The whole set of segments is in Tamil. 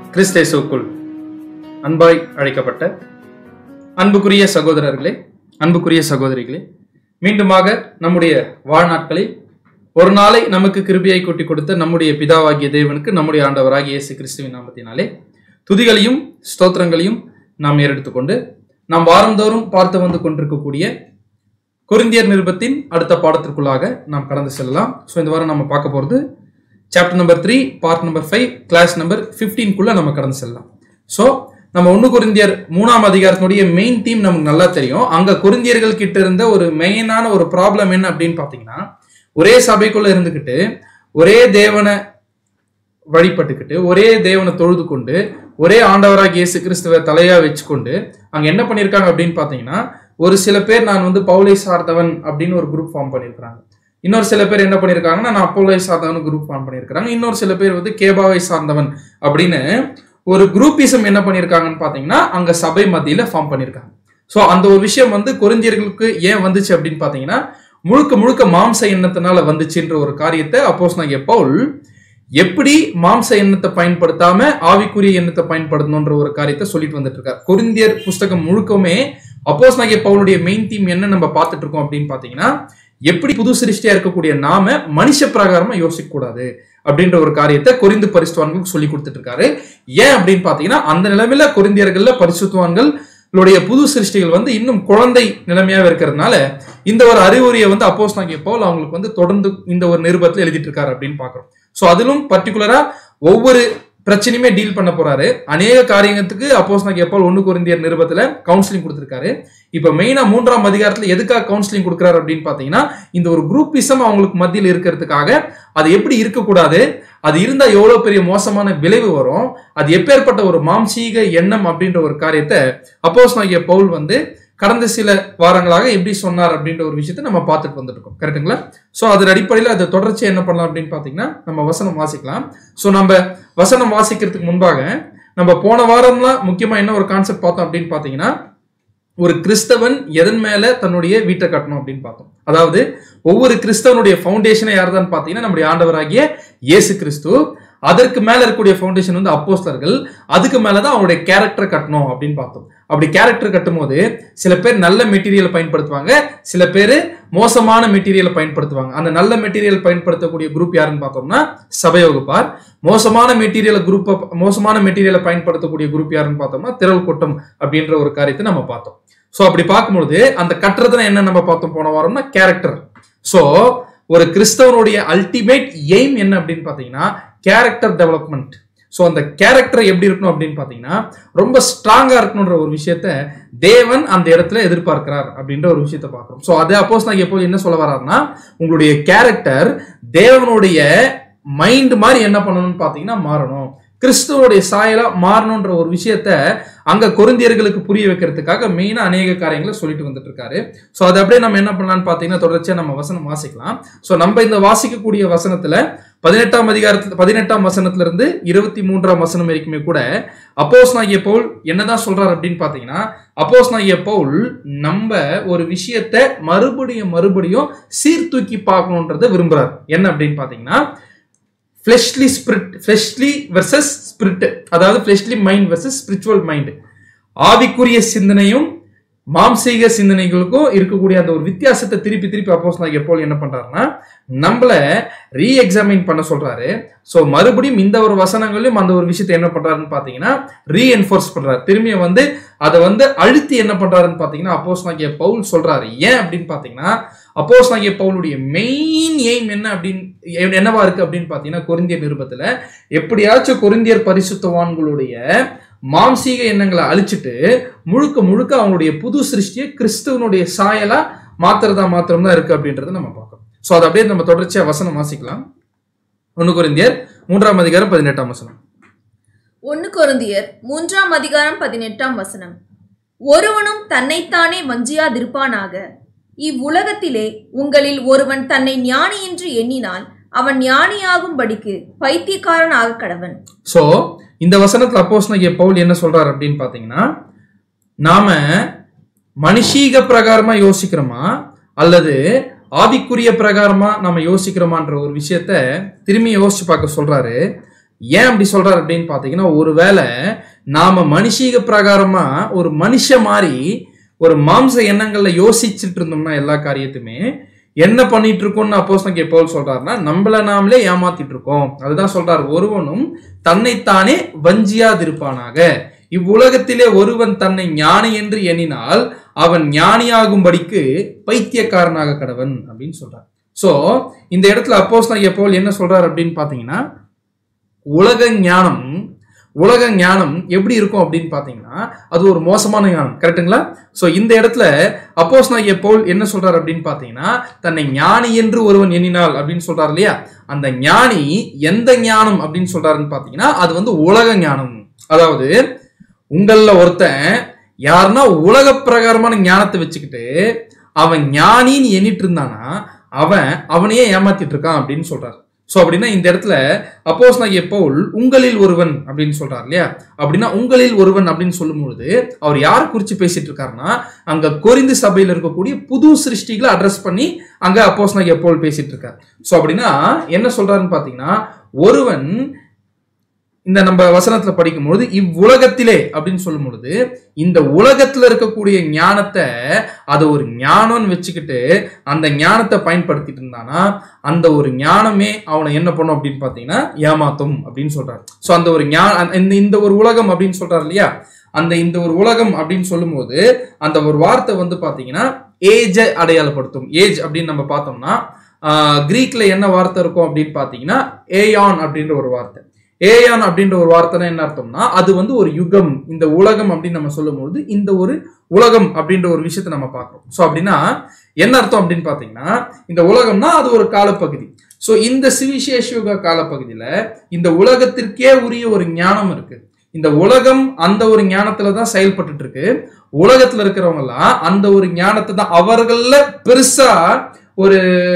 கிறிஸ்தேசுக்குள் அன்பாய் அழைக்கப்பட்ட அன்புக்குரிய சகோதரர்களே அன்புக்குரிய சகோதரிகளே மீண்டுமாக நம்முடைய வாழ்நாட்களில் ஒரு நாளை நமக்கு கிருபியை கொட்டி கொடுத்த நம்முடைய பிதாவாகிய தேவனுக்கு நம்முடைய ஆண்டவராகிய இயேசு கிறிஸ்துவின் நாமத்தினாலே துதிகளையும் ஸ்தோத்திரங்களையும் நாம் ஏறெடுத்துக்கொண்டு நாம் வாரந்தோறும் பார்த்து வந்து கொண்டிருக்கக்கூடிய கொரிந்தியர் நிருபத்தின் அடுத்த பாடத்திற்குள்ளாக நாம் கடந்து செல்லலாம் ஸோ இந்த வாரம் நம்ம பார்க்க போகிறது chapter number three part number five class number ஃபிஃப்டீன்குள்ளே நம்ம கடந்து செல்லலாம் ஸோ நம்ம ஒன்று கொரிந்தியர் மூணாம் அதிகாரத்தினுடைய மெயின் தீம் நமக்கு நல்லா தெரியும் அங்கே கொரிந்தியர்கள் கிட்ட இருந்த ஒரு மெயினான ஒரு ப்ராப்ளம் என்ன அப்படின்னு பார்த்தீங்கன்னா ஒரே சபைக்குள்ள இருந்துக்கிட்டு ஒரே தேவனை வழிபட்டுக்கிட்டு ஒரே தேவனை தொழுது கொண்டு ஒரே ஆண்டவராக இயேசு கிறிஸ்துவ தலையா வச்சுக்கொண்டு அங்க என்ன பண்ணியிருக்காங்க அப்படின்னு பார்த்தீங்கன்னா ஒரு சில பேர் நான் வந்து பவுலை சார்ந்தவன் அப்படின்னு ஒரு குரூப் ஃபார்ம் பண்ணியிருக்கிறாங்க இன்னொரு சில பேர் என்ன பண்ணியிருக்காங்கன்னா நான் அப்போலை சார்ந்தவன் குரூப் ஃபார்ம் பண்ணியிருக்கிறாங்க இன்னொரு சில பேர் வந்து கேபாவை சார்ந்தவன் அப்படின்னு ஒரு குரூப்பிசம் என்ன பண்ணியிருக்காங்கன்னு பார்த்தீங்கன்னா அங்க சபை மத்தியில ஃபார்ம் பண்ணியிருக்காங்க ஸோ அந்த ஒரு விஷயம் வந்து கொரிந்தியர்களுக்கு ஏன் வந்துச்சு அப்படின்னு பார்த்தீங்கன்னா முழுக்க முழுக்க மாம்ச எண்ணத்தினால வந்துச்சுன்ற ஒரு காரியத்தை அப்போஸ் நான் பவுல் எப்படி மாம்ச எண்ணத்தை பயன்படுத்தாம ஆவிக்குரிய எண்ணத்தை பயன்படுத்தணுன்ற ஒரு காரியத்தை சொல்லிட்டு வந்துட்டு இருக்கார் கொரிந்தியர் புஸ்தகம் முழுக்கவுமே அப்போஸ் நாகிய பவுலுடைய மெயின் தீம் என்ன நம்ம பார்த்துட்டு இருக்கோம் அப்படின்னு பார்த்தீங்கன்னா எப்படி புது சிருஷ்டியா இருக்கக்கூடிய நாம மனுஷ பிரகாரமா யோசிக்க கூடாது அப்படின்ற ஒரு காரியத்தை கொரிந்து பரிசுத்தவான்களுக்கு சொல்லி கொடுத்துட்டு இருக்காரு ஏன் அப்படின்னு பார்த்தீங்கன்னா அந்த நிலைமையில கொரிந்தியர்கள்ல பரிசுத்தவான்கள் ளுடைய புது சிருஷ்டிகள் வந்து இன்னும் குழந்தை நிலைமையாக இருக்கிறதுனால இந்த ஒரு அறிவுரையை வந்து அப்போஸ் நாகிய பவுல் அவங்களுக்கு வந்து தொடர்ந்து இந்த ஒரு நிருபத்தில் எழுதிட்டு இருக்காரு அப்படின்னு பார்க்குறோம் ஸோ அதிலும் பர்டிகுலரா ஒவ்வொரு பிரச்சனையுமே டீல் பண்ண போறாரு அநேக காரியத்துக்கு அப்போஸ் நாங்கள் எப்போ ஒன்று குறைந்தியர் நிருபத்தில் கவுன்சிலிங் கொடுத்துருக்காரு இப்போ மெயினாக மூன்றாம் அதிகாரத்தில் எதுக்காக கவுன்சிலிங் கொடுக்குறாரு அப்படின்னு பார்த்தீங்கன்னா இந்த ஒரு குரூப்பிசம் அவங்களுக்கு மத்தியில் இருக்கிறதுக்காக அது எப்படி இருக்கக்கூடாது அது இருந்தால் எவ்வளோ பெரிய மோசமான விளைவு வரும் அது எப்பேற்பட்ட ஒரு மாம்சீக எண்ணம் அப்படின்ற ஒரு காரியத்தை அப்போஸ் நாகிய பவுல் வந்து கடந்த சில வாரங்களாக எப்படி சொன்னார் அப்படின்ற ஒரு விஷயத்தை நம்ம பார்த்துட்டு வந்துட்டு இருக்கோம் கரெக்டுங்களா ஸோ அதன் அடிப்படையில் அதை தொடர்ச்சி என்ன பண்ணலாம் அப்படின்னு பார்த்தீங்கன்னா நம்ம வசனம் வாசிக்கலாம் ஸோ நம்ம வசனம் வாசிக்கிறதுக்கு முன்பாக நம்ம போன வாரம்லாம் முக்கியமாக என்ன ஒரு கான்செப்ட் பார்த்தோம் அப்படின்னு பார்த்தீங்கன்னா ஒரு கிறிஸ்தவன் எதன் மேல தன்னுடைய வீட்டை கட்டணும் அப்படின்னு பார்த்தோம் அதாவது ஒவ்வொரு கிறிஸ்தவனுடைய ஃபவுண்டேஷனை யார்தான் பார்த்தீங்கன்னா நம்முடைய ஆண்டவராகிய இயேசு கிறிஸ்து அதற்கு மேல இருக்கக்கூடிய ஃபவுண்டேஷன் வந்து அப்போஸ்தர்கள் அதுக்கு மேலதான் அவங்களுடைய கேரக்டரை கட்டணும் அப்படின்னு பார்த்தோம் அப்படி கேரக்டர் கட்டும் போது சில பேர் நல்ல மெட்டீரியலை பயன்படுத்துவாங்க சில பேர் மோசமான மெட்டீரியலை பயன்படுத்துவாங்க அந்த நல்ல மெட்டீரியல் பயன்படுத்தக்கூடிய குரூப் யாருன்னு பார்த்தோம்னா சபை வகுப்பார் மோசமான மெட்டீரியல் குரூப் மோசமான மெட்டீரியலை பயன்படுத்தக்கூடிய குரூப் யாருன்னு பார்த்தோம்னா திரள் கூட்டம் அப்படின்ற ஒரு காரியத்தை நம்ம பார்த்தோம் ஸோ அப்படி பார்க்கும்பொழுது அந்த கட்டுறதுல என்ன நம்ம பார்த்தோம் போன வாரம்னா கேரக்டர் ஸோ ஒரு கிறிஸ்தவனுடைய அல்டிமேட் எய்ம் என்ன அப்படின்னு பார்த்தீங்கன்னா கேரக்டர் டெவலப்மெண்ட் ஸோ அந்த கேரக்டர் எப்படி இருக்கணும் அப்படின்னு பார்த்தீங்கன்னா ரொம்ப ஸ்ட்ராங்காக இருக்கணுன்ற ஒரு விஷயத்த தேவன் அந்த இடத்துல எதிர்பார்க்கிறார் அப்படின்ற ஒரு விஷயத்த பார்க்குறோம் ஸோ அதே அப்போஸ் நான் எப்போது என்ன சொல்ல வர்றாருன்னா உங்களுடைய கேரக்டர் தேவனுடைய மைண்ட் மாதிரி என்ன பண்ணணும்னு பார்த்தீங்கன்னா மாறணும் கிறிஸ்துவோடைய சாயலா மாறணுன்ற ஒரு விஷயத்த அங்க கொரிந்தியர்களுக்கு புரிய வைக்கிறதுக்காக மெயினா அநேக காரியங்களை சொல்லிட்டு வந்துட்டு இருக்காரு ஸோ அதை அப்படியே நம்ம என்ன பண்ணலாம்னு பார்த்தீங்கன்னா தொடர்ச்சியா நம்ம வசனம் வாசிக்கலாம் ஸோ நம்ம இந்த வாசிக்கக்கூடிய வசனத்துல பதினெட்டாம் அதிகாரத்துல பதினெட்டாம் வசனத்துல இருந்து இருபத்தி மூன்றாம் வசனம் வரைக்குமே கூட அப்போஸ் நாகிய பவுல் என்னதான் சொல்றாரு அப்படின்னு பார்த்தீங்கன்னா அப்போஸ் நாகிய பவுல் நம்ம ஒரு விஷயத்த மறுபடியும் மறுபடியும் சீர்தூக்கி பார்க்கணுன்றதை விரும்புறாரு என்ன அப்படின்னு பார்த்தீங்கன்னா fleshly spirit fleshly versus spirit அதாவது fleshly mind versus spiritual mind ஆவிக்குரிய சிந்தனையும் மாம்சீக சிந்தனைகளுக்கும் இருக்கக்கூடிய அந்த ஒரு வித்தியாசத்தை திருப்பி திருப்பி அப்போஸ் நான் எப்போ என்ன பண்றாருன்னா நம்மள ரீ எக்ஸாமின் பண்ண சொல்றாரு ஸோ மறுபடியும் இந்த ஒரு வசனங்களையும் அந்த ஒரு விஷயத்தை என்ன பண்றாருன்னு பார்த்தீங்கன்னா ரீஎன்ஃபோர்ஸ் பண்றாரு திரும்பிய வந்து அதை வந்து அழுத்தி என்ன பண்றாருன்னு பார்த்தீங்கன்னா அப்போஸ் நாகிய பவுல் சொல்றாரு ஏன் அப்படின்னு பார்த்தீங்கன்னா அப்போஸ் நாகிய பவுலுடைய மெயின் எய்ம் என்ன அப்படின்னு என்னவா இருக்கு அப்படின்னு பார்த்தீங்கன்னா கொரிந்தியர் நிருபத்தில் எப்படியாச்சும் கொரிந்தியர் பரிசுத்தவான்களுடைய மாம்சீக எண்ணங்களை அழிச்சிட்டு முழுக்க முழுக்க அவங்களுடைய புது சிருஷ்டியை கிறிஸ்துவனுடைய சாயலா மாத்திரதா மாத்திரம் தான் இருக்கு அப்படின்றத நம்ம பார்க்கணும் ஸோ அதை அப்படியே நம்ம தொடர்ச்சியா வசனம் வாசிக்கலாம் ஒன்று கொரிந்தியர் மூன்றாம் அதிகாரம் பதினெட்டாம் வசனம் ஒன்னு கொருந்தியர் மூன்றாம் அதிகாரம் பதினெட்டாம் வசனம் ஒருவனும் தன்னைத்தானே வஞ்சியாதிருப்பானாக இவ்வுலகத்திலே உங்களில் ஒருவன் தன்னை ஞானி என்று எண்ணினால் அவன் ஞானியாகும்படிக்கு பைத்தியக்காரன் ஆக கடவன் ஸோ இந்த வசனத்துல அப்போஸ் நகிய பவுல் என்ன சொல்றாரு அப்படின்னு பார்த்தீங்கன்னா நாம மனுஷீக பிரகாரமா யோசிக்கிறோமா அல்லது ஆவிக்குரிய பிரகாரமா நம்ம யோசிக்கிறோமான்ற ஒரு விஷயத்த திரும்பி யோசிச்சு பார்க்க சொல்றாரு ஏன் அப்படி சொல்றாரு அப்படின்னு பார்த்தீங்கன்னா ஒருவேளை நாம மனுஷீக பிரகாரமா ஒரு மனுஷ மாதிரி ஒரு மாம்ச எண்ணங்கள்ல யோசிச்சுட்டு இருந்தோம்னா எல்லா காரியத்துமே என்ன பண்ணிட்டு இருக்கோம்னு அப்போஸ் எப்போது சொல்றாருன்னா நம்மள நாமளே ஏமாத்திட்டு இருக்கோம் அதுதான் சொல்றாரு ஒருவனும் தன்னைத்தானே வஞ்சியாதிருப்பானாக இவ்வுலகத்திலே ஒருவன் தன்னை ஞானி என்று எண்ணினால் அவன் ஞானியாகும்படிக்கு பைத்தியக்காரனாக கடவன் அப்படின்னு சொல்றார் சோ இந்த இடத்துல அப்போஸ் எப்போல் என்ன சொல்றாரு அப்படின்னு பாத்தீங்கன்னா உலக ஞானம் உலக ஞானம் எப்படி இருக்கும் அப்படின்னு பார்த்தீங்கன்னா அது ஒரு மோசமான ஞானம் கரெக்ட்டுங்களா ஸோ இந்த இடத்துல அப்போஸ் நான் போல் என்ன சொல்றாரு அப்படின்னு பார்த்தீங்கன்னா தன்னை ஞானி என்று ஒருவன் எண்ணினாள் அப்படின்னு சொல்றாரு இல்லையா அந்த ஞானி எந்த ஞானம் அப்படின்னு சொல்றாருன்னு பார்த்தீங்கன்னா அது வந்து உலக ஞானம் அதாவது உங்களில் ஒருத்தன் யாருன்னா உலக பிரகாரமான ஞானத்தை வச்சுக்கிட்டு அவன் ஞானின்னு எண்ணிட்டு இருந்தானா அவன் அவனையே ஏமாத்திட்டு இருக்கான் அப்படின்னு சொல்றாரு ஸோ அப்படின்னா இந்த இடத்துல அப்போஸ் நான் எப்போல் உங்களில் ஒருவன் அப்படின்னு சொல்றாரு இல்லையா அப்படின்னா உங்களில் ஒருவன் அப்படின்னு சொல்லும்பொழுது அவர் யாரை குறித்து பேசிட்டு இருக்காருன்னா அங்க கொரிந்து சபையில் இருக்கக்கூடிய புது சிருஷ்டிகளை அட்ரஸ் பண்ணி அங்க அப்போஸ் நான் எப்போல் பேசிட்டு இருக்காரு ஸோ அப்படின்னா என்ன சொல்றாருன்னு பார்த்தீங்கன்னா ஒருவன் இந்த நம்ம வசனத்துல படிக்கும்பொழுது இவ்வுலகத்திலே அப்படின்னு சொல்லும் பொழுது இந்த உலகத்துல இருக்கக்கூடிய ஞானத்தை அதை ஒரு ஞானம்னு வச்சுக்கிட்டு அந்த ஞானத்தை பயன்படுத்திட்டு இருந்தானா அந்த ஒரு ஞானமே அவனை என்ன பண்ணும் அப்படின்னு பார்த்தீங்கன்னா ஏமாத்தும் அப்படின்னு சொல்றாரு ஸோ அந்த ஒரு ஞான இந்த இந்த ஒரு உலகம் அப்படின்னு சொல்றாரு இல்லையா அந்த இந்த ஒரு உலகம் அப்படின்னு சொல்லும்போது அந்த ஒரு வார்த்தை வந்து பார்த்தீங்கன்னா ஏஜை அடையாளப்படுத்தும் ஏஜ் அப்படின்னு நம்ம பார்த்தோம்னா ஆஹ், கிரீக்ல என்ன வார்த்தை இருக்கும் அப்படின்னு பார்த்தீங்கன்னா ஏயான் அப்படின்ற ஒரு வார்த்தை ஏயான் அப்படின்ற ஒரு வார்த்தைனா என்ன அர்த்தம்னா அது வந்து ஒரு யுகம் இந்த உலகம் அப்படின்னு நம்ம சொல்லும்போது இந்த ஒரு உலகம் அப்படின்ற ஒரு விஷயத்தை நம்ம பார்க்கிறோம் ஸோ அப்படின்னா என்ன அர்த்தம் அப்படின்னு பார்த்தீங்கன்னா இந்த உலகம்னா அது ஒரு காலப்பகுதி ஸோ இந்த சிவிசேஷ காலப்பகுதியில் இந்த உலகத்திற்கே உரிய ஒரு ஞானம் இருக்கு இந்த உலகம் அந்த ஒரு ஞானத்துல தான் செயல்பட்டுட்டு இருக்கு உலகத்துல இருக்கிறவங்க எல்லாம் அந்த ஒரு ஞானத்தை தான் அவர்கள பெருசா ஒரு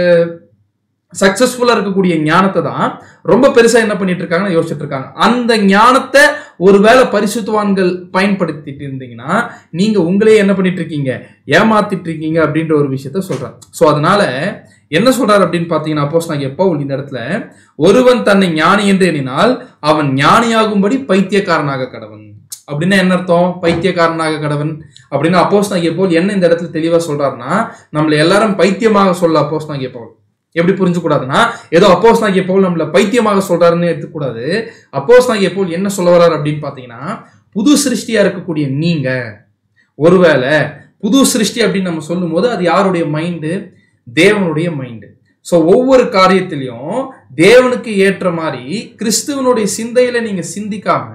சக்சஸ்ஃபுல்லா இருக்கக்கூடிய ஞானத்தை தான் ரொம்ப பெருசா என்ன பண்ணிட்டு இருக்காங்கன்னு யோசிச்சுட்டு இருக்காங்க அந்த ஞானத்தை ஒருவேளை பரிசுத்தவான்கள் பயன்படுத்திட்டு இருந்தீங்கன்னா நீங்க உங்களே என்ன பண்ணிட்டு இருக்கீங்க ஏமாத்திட்டு இருக்கீங்க அப்படின்ற ஒரு விஷயத்த சொல்றாங்க ஸோ அதனால என்ன சொல்றாரு அப்படின்னு பார்த்தீங்கன்னா அப்போஸ் நான் எப்போ இந்த இடத்துல ஒருவன் தன்னை ஞானி என்று எண்ணினால் அவன் ஞானியாகும்படி பைத்தியக்காரனாக கடவன் அப்படின்னா என்ன அர்த்தம் பைத்தியக்காரனாக கடவன் அப்படின்னா அப்போஸ் நான் எப்போ என்ன இந்த இடத்துல தெளிவா சொல்றாருன்னா நம்மள எல்லாரும் பைத்தியமாக சொல்ல அப்போஸ் நான் எப்போ எப்படி புரிஞ்சுக்கூடாதுன்னா ஏதோ அப்போஸ் நாகிய பவுல் நம்மள பைத்தியமாக சொல்றாருன்னு எடுத்துக்கூடாது அப்போஸ் நாகிய பவுல் என்ன சொல்ல வர்றாரு அப்படின்னு பார்த்தீங்கன்னா புது சிருஷ்டியா இருக்கக்கூடிய நீங்க ஒருவேளை புது சிருஷ்டி அப்படின்னு நம்ம சொல்லும்போது அது யாருடைய மைண்டு தேவனுடைய மைண்டு ஸோ ஒவ்வொரு காரியத்திலையும் தேவனுக்கு ஏற்ற மாதிரி கிறிஸ்துவனுடைய சிந்தையில நீங்க சிந்திக்காம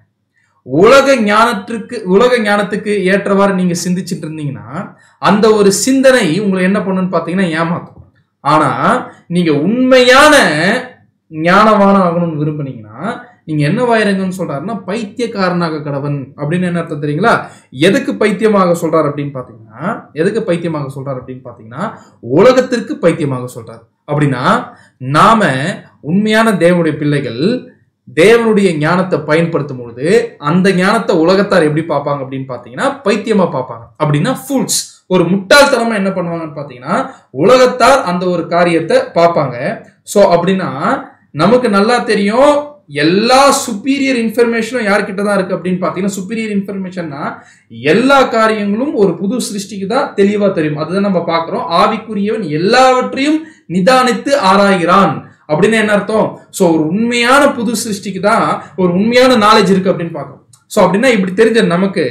உலக ஞானத்திற்கு உலக ஞானத்துக்கு ஏற்றவாறு நீங்க சிந்திச்சிட்டு இருந்தீங்கன்னா அந்த ஒரு சிந்தனை உங்களை என்ன பண்ணுன்னு பார்த்தீங்கன்னா ஏமாத்தும் ஆனா நீங்க உண்மையான ஞானவானம் ஆகணும்னு விரும்புனீங்கன்னா நீங்க என்ன வாயிருங்கன்னு சொல்றாருன்னா பைத்தியக்காரனாக கடவன் அப்படின்னு என்ன அர்த்தம் தெரியுங்களா எதுக்கு பைத்தியமாக சொல்றாரு அப்படின்னு பாத்தீங்கன்னா எதுக்கு பைத்தியமாக சொல்றாரு அப்படின்னு பாத்தீங்கன்னா உலகத்திற்கு பைத்தியமாக சொல்றாரு அப்படின்னா நாம உண்மையான தேவனுடைய பிள்ளைகள் தேவனுடைய ஞானத்தை பயன்படுத்தும் பொழுது அந்த ஞானத்தை உலகத்தார் எப்படி பார்ப்பாங்க அப்படின்னு பார்த்தீங்கன்னா பைத்தியமா பார்ப்பாங்க அப்படின்னா ஃபுல்ஸ் ஒரு முட்டாள்தனமா என்ன பண்ணுவாங்கன்னு பார்த்தீங்கன்னா உலகத்தார் அந்த ஒரு காரியத்தை பார்ப்பாங்க ஸோ அப்படின்னா நமக்கு நல்லா தெரியும் எல்லா சுப்பீரியர் இன்ஃபர்மேஷனும் யார்கிட்ட தான் இருக்கு அப்படின்னு பார்த்தீங்கன்னா சுப்பீரியர் இன்ஃபர்மேஷன்னா எல்லா காரியங்களும் ஒரு புது சிருஷ்டிக்கு தான் தெளிவா தெரியும் அதுதான் நம்ம பார்க்குறோம் ஆவிக்குரியவன் எல்லாவற்றையும் நிதானித்து ஆராய்கிறான் அப்படின்னு என்ன அர்த்தம் ஸோ ஒரு உண்மையான புது சிருஷ்டிக்கு தான் ஒரு உண்மையான நாலேஜ் இருக்கு அப்படின்னு பார்க்கணும் ஸோ அப்படின்னா இப்படி தெரிஞ்ச நமக்கு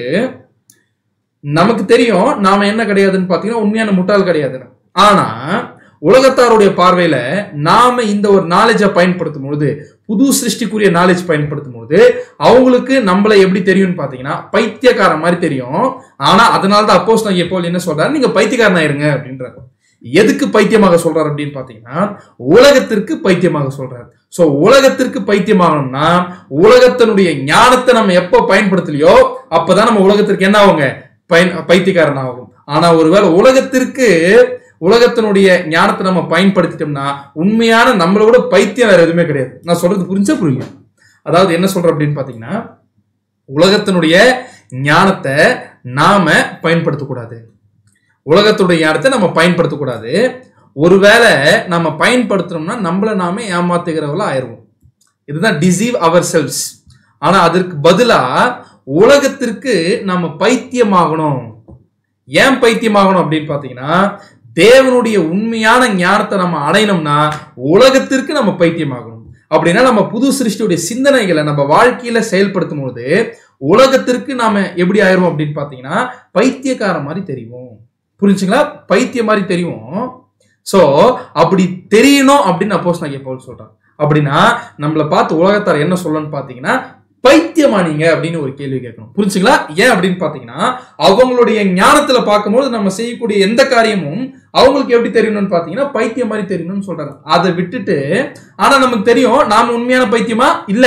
நமக்கு தெரியும் நாம என்ன கிடையாதுன்னு பார்த்தீங்கன்னா உண்மையான முட்டாள் கிடையாதுன்னு ஆனா உலகத்தாருடைய பார்வையில நாம இந்த ஒரு நாலேஜை பயன்படுத்தும் பொழுது புது சிருஷ்டிக்குரிய நாலேஜ் பயன்படுத்தும் பொழுது அவங்களுக்கு நம்மள எப்படி தெரியும்னு பார்த்தீங்கன்னா பைத்தியக்காரன் மாதிரி தெரியும் ஆனா அதனால தான் அப்போஸ் நான் எப்போ என்ன சொல்றாரு நீங்க பைத்தியக்காரன் ஆயிருங்க அப்படின்றாரு எதுக்கு பைத்தியமாக சொல்றாரு அப்படின்னு பார்த்தீங்கன்னா உலகத்திற்கு பைத்தியமாக சொல்றாரு ஸோ உலகத்திற்கு பைத்தியமாகணும்னா உலகத்தினுடைய ஞானத்தை நம்ம எப்போ பயன்படுத்தலையோ அப்பதான் நம்ம உலகத்திற்கு என்ன ஆகுங்க பயன் பைத்தியக்காரன் ஆகும் ஆனா ஒருவேளை உலகத்திற்கு உலகத்தினுடைய ஞானத்தை நம்ம பயன்படுத்திட்டோம்னா உண்மையான நம்மளோட பைத்தியம் வேற எதுவுமே கிடையாது நான் சொல்றது புரிஞ்சா புரியல அதாவது என்ன சொல்றேன் அப்படின்னு பாத்தீங்கன்னா உலகத்தினுடைய ஞானத்தை நாம பயன்படுத்தக்கூடாது உலகத்துடைய ஞானத்தை நம்ம பயன்படுத்தக்கூடாது ஒருவேளை நம்ம பயன்படுத்துறோம்னா நம்மள நாமே ஏமாத்துகிறவங்களா ஆயிடுவோம் இதுதான் டிசீவ் அவர் செல்ஸ் ஆனா அதற்கு பதிலா உலகத்திற்கு நம்ம பைத்தியமாகணும் ஏன் பைத்தியமாகணும் அப்படின்னு பாத்தீங்கன்னா தேவனுடைய உண்மையான ஞானத்தை நம்ம அடையணும்னா உலகத்திற்கு நம்ம பைத்தியமாகணும் அப்படின்னா நம்ம புது சிருஷ்டியுடைய சிந்தனைகளை நம்ம வாழ்க்கையில செயல்படுத்தும் போது உலகத்திற்கு நாம எப்படி ஆயிரும் அப்படின்னு பாத்தீங்கன்னா பைத்தியக்கார மாதிரி தெரியும் புரிஞ்சுங்களா பைத்திய மாதிரி தெரியும் சோ அப்படி தெரியணும் அப்படின்னு அப்போஸ் நான் போல் சொல்றேன் அப்படின்னா நம்மளை பார்த்து உலகத்தார் என்ன சொல்லணும்னு பாத்தீங்கன்னா பைத்தியமானீங்க அப்படின்னு ஒரு கேள்வி கேட்கணும் புரிஞ்சுங்களா ஏன் அப்படின்னு பாத்தீங்கன்னா அவங்களுடைய ஞானத்துல பார்க்கும்போது நம்ம செய்யக்கூடிய எந்த காரியமும் அவங்களுக்கு எப்படி தெரியணும்னு பாத்தீங்கன்னா பைத்தியம் மாதிரி தெரியணும்னு சொல்றாங்க அதை விட்டுட்டு ஆனா நமக்கு தெரியும் நாம உண்மையான பைத்தியமா இல்ல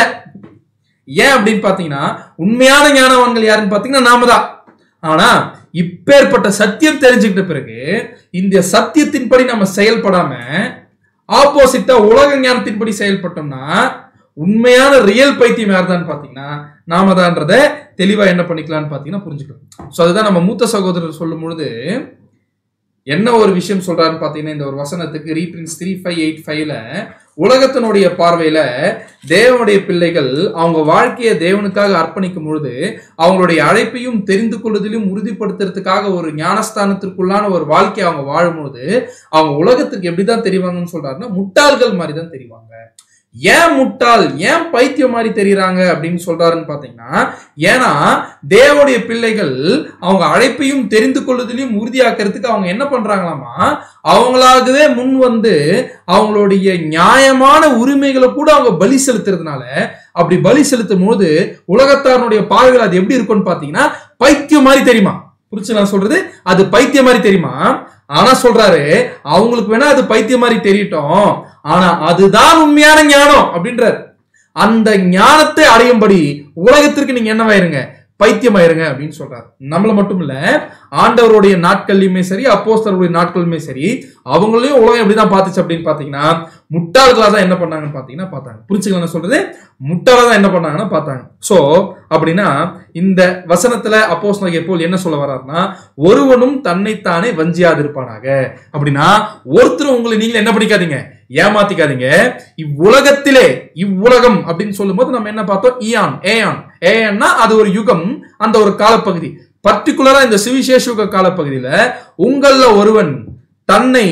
ஏன் அப்படின்னு பாத்தீங்கன்னா உண்மையான ஞானவான்கள் யாருன்னு பாத்தீங்கன்னா நாம தான் ஆனா இப்பேற்பட்ட சத்தியம் தெரிஞ்சுக்கிட்ட பிறகு இந்த சத்தியத்தின்படி நம்ம செயல்படாம ஆப்போசிட்டா உலக ஞானத்தின்படி செயல்பட்டோம்னா உண்மையான ரியல் பைத்தியம் யார் தான் பாத்தீங்கன்னா நாம தான்றத தெளிவா என்ன பண்ணிக்கலாம்னு பாத்தீங்கன்னா புரிஞ்சுக்கலாம் ஸோ அதுதான் நம்ம மூத்த சகோதரர் சொல்லும் பொழுது என்ன ஒரு விஷயம் சொல்றாருன்னு பாத்தீங்கன்னா இந்த ஒரு வசனத்துக்கு ரீப்ரின்ஸ் த்ரீ ஃபைவ் எயிட் ஃபைவ்ல உலகத்தினுடைய பார்வையில தேவனுடைய பிள்ளைகள் அவங்க வாழ்க்கையை தேவனுக்காக அர்ப்பணிக்கும் பொழுது அவங்களுடைய அழைப்பையும் தெரிந்து கொள்வதிலும் உறுதிப்படுத்துறதுக்காக ஒரு ஞானஸ்தானத்திற்குள்ளான ஒரு வாழ்க்கையை அவங்க வாழும்போது அவங்க உலகத்துக்கு எப்படிதான் தெரிவாங்கன்னு சொல்றாருன்னா முட்டாள்கள் மாதிரி தான் தெரிவாங்க ஏன் முட்டாள் ஏன் பைத்தியம் மாதிரி தெரியுறாங்க அப்படின்னு சொல்றாருன்னு பாத்தீங்கன்னா ஏன்னா தேவனுடைய பிள்ளைகள் அவங்க அழைப்பையும் தெரிந்து கொள்வதிலையும் உறுதியாக்குறதுக்கு அவங்க என்ன பண்றாங்களாமா அவங்களாகவே முன் வந்து அவங்களுடைய நியாயமான உரிமைகளை கூட அவங்க பலி செலுத்துறதுனால அப்படி பலி செலுத்தும் போது உலகத்தாரனுடைய பார்வைகள் அது எப்படி இருக்கும்னு பாத்தீங்கன்னா பைத்தியம் மாதிரி தெரியுமா புரிச்சு நான் சொல்றது அது பைத்தியம் மாதிரி தெரியுமா ஆனா சொல்றாரு அவங்களுக்கு வேணா அது பைத்தியம் மாதிரி தெரியட்டும் ஆனா அதுதான் உண்மையான ஞானம் அப்படின்றார் அந்த ஞானத்தை அடையும்படி உலகத்திற்கு நீங்க என்னவாயிருங்க பைத்தியமாயிருங்க அப்படின்னு சொல்றாரு நம்மள மட்டும் இல்ல ஆண்டவருடைய நாட்கள்லயுமே சரி அப்போஸ்தலருடைய நாட்களுமே சரி அவங்களையும் உலகம் எப்படிதான் பார்த்துச்சு அப்படின்னு பாத்தீங்கன்னா முட்டாள்களா தான் என்ன பண்ணாங்கன்னு பாத்தீங்கன்னா பார்த்தாங்க புரிச்சுக்கலாம் நான் சொல்றது முட்டாளா தான் என்ன பண்ணாங்கன்னா பார்த்தாங்க சோ அப்படின்னா இந்த வசனத்துல அப்போஸ் போல் என்ன சொல்ல வர்றாருன்னா ஒருவனும் தன்னைத்தானே வஞ்சியாதிருப்பானாக அப்படின்னா ஒருத்தரும் உங்களை நீங்க என்ன பண்ணிக்காதீங்க ஏமாத்திக்காதீங்க இவ்வுலகத்திலே இவ்வுலகம் அப்படின்னு சொல்லும்போது நம்ம என்ன பார்த்தோம் ஈயான் ஏயான் ஏயான்னா அது ஒரு யுகம் அந்த ஒரு காலப்பகுதி பர்டிகுலரா இந்த சுவிசேஷ யுக காலப்பகுதியில உங்கள ஒருவன் தன்னை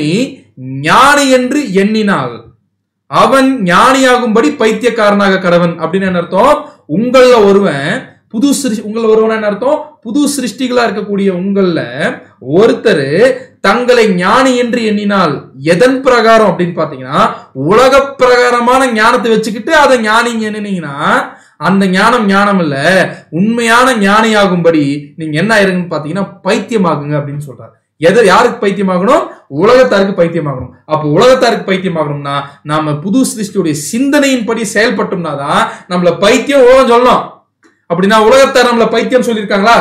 ஞானி என்று எண்ணினால் அவன் ஞானியாகும்படி பைத்தியக்காரனாக கடவன் அப்படின்னு என்ன அர்த்தம் உங்கள ஒருவன் புது சிருஷ்டி உங்கள ஒருவன் என்ன அர்த்தம் புது சிருஷ்டிகளா இருக்கக்கூடிய உங்கள ஒருத்தர் தங்களை ஞானி என்று எண்ணினால் எதன் பிரகாரம் அப்படின்னு பாத்தீங்கன்னா உலக பிரகாரமான ஞானத்தை வச்சுக்கிட்டு அதை ஞானிங்க எண்ணினீங்கன்னா அந்த ஞானம் ஞானம் இல்ல உண்மையான ஞானியாகும்படி நீங்க என்ன ஆயிருங்கன்னு பாத்தீங்கன்னா பைத்தியமாகுங்க அப்படின்னு சொல்றாரு எதை யாருக்கு பைத்தியமாகணும் உலகத்தாருக்கு பைத்தியமாகணும் அப்போ உலகத்தாருக்கு பைத்தியமாகணும்னா நாம புது சிருஷ்டியுடைய சிந்தனையின்படி செயல்பட்டோம்னா தான் நம்மள பைத்தியம் உலகம் சொல்லணும் அப்படின்னா உலகத்தார் நம்மள பைத்தியம் சொல்லியிருக்காங்களா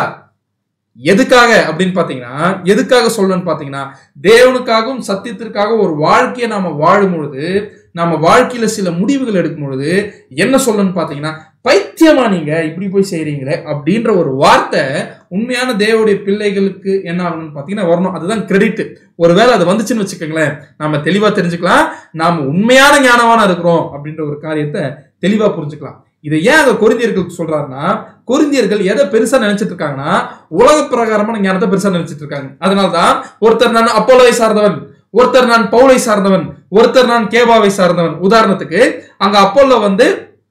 எதுக்காக அப்படின்னு பாத்தீங்கன்னா எதுக்காக சொல்லணும்னு பாத்தீங்கன்னா தேவனுக்காகவும் சத்தியத்திற்காகவும் ஒரு வாழ்க்கையை நாம வாழும் பொழுது நாம வாழ்க்கையில சில முடிவுகள் எடுக்கும் பொழுது என்ன சொல்லணும்னு பாத்தீங்கன்னா பைத்தியமா நீங்க இப்படி போய் செய்றீங்களே அப்படின்ற ஒரு வார்த்தை உண்மையான தேவனுடைய பிள்ளைகளுக்கு என்ன ஆகணும்னு பாத்தீங்கன்னா வரணும் அதுதான் கிரெடிட் ஒருவேளை அது வந்துச்சுன்னு வச்சுக்கோங்களேன் நாம தெளிவா தெரிஞ்சுக்கலாம் நாம உண்மையான ஞானவானா இருக்கிறோம் அப்படின்ற ஒரு காரியத்தை தெளிவா புரிஞ்சுக்கலாம் இதை ஏன் அங்க கொரிந்தியர்களுக்கு சொல்றாருன்னா கொரிந்தியர்கள் எதை பெருசா நினைச்சிட்டு இருக்காங்கன்னா உலக பிரகாரமான ஞானத்தை பெருசா நினைச்சிட்டு இருக்காங்க அதனாலதான் ஒருத்தர் நான் அப்போலோவை சார்ந்தவன் ஒருத்தர் நான் பவுலை சார்ந்தவன் ஒருத்தர் நான் கேபாவை சார்ந்தவன் உதாரணத்துக்கு அங்க அப்போலோ வந்து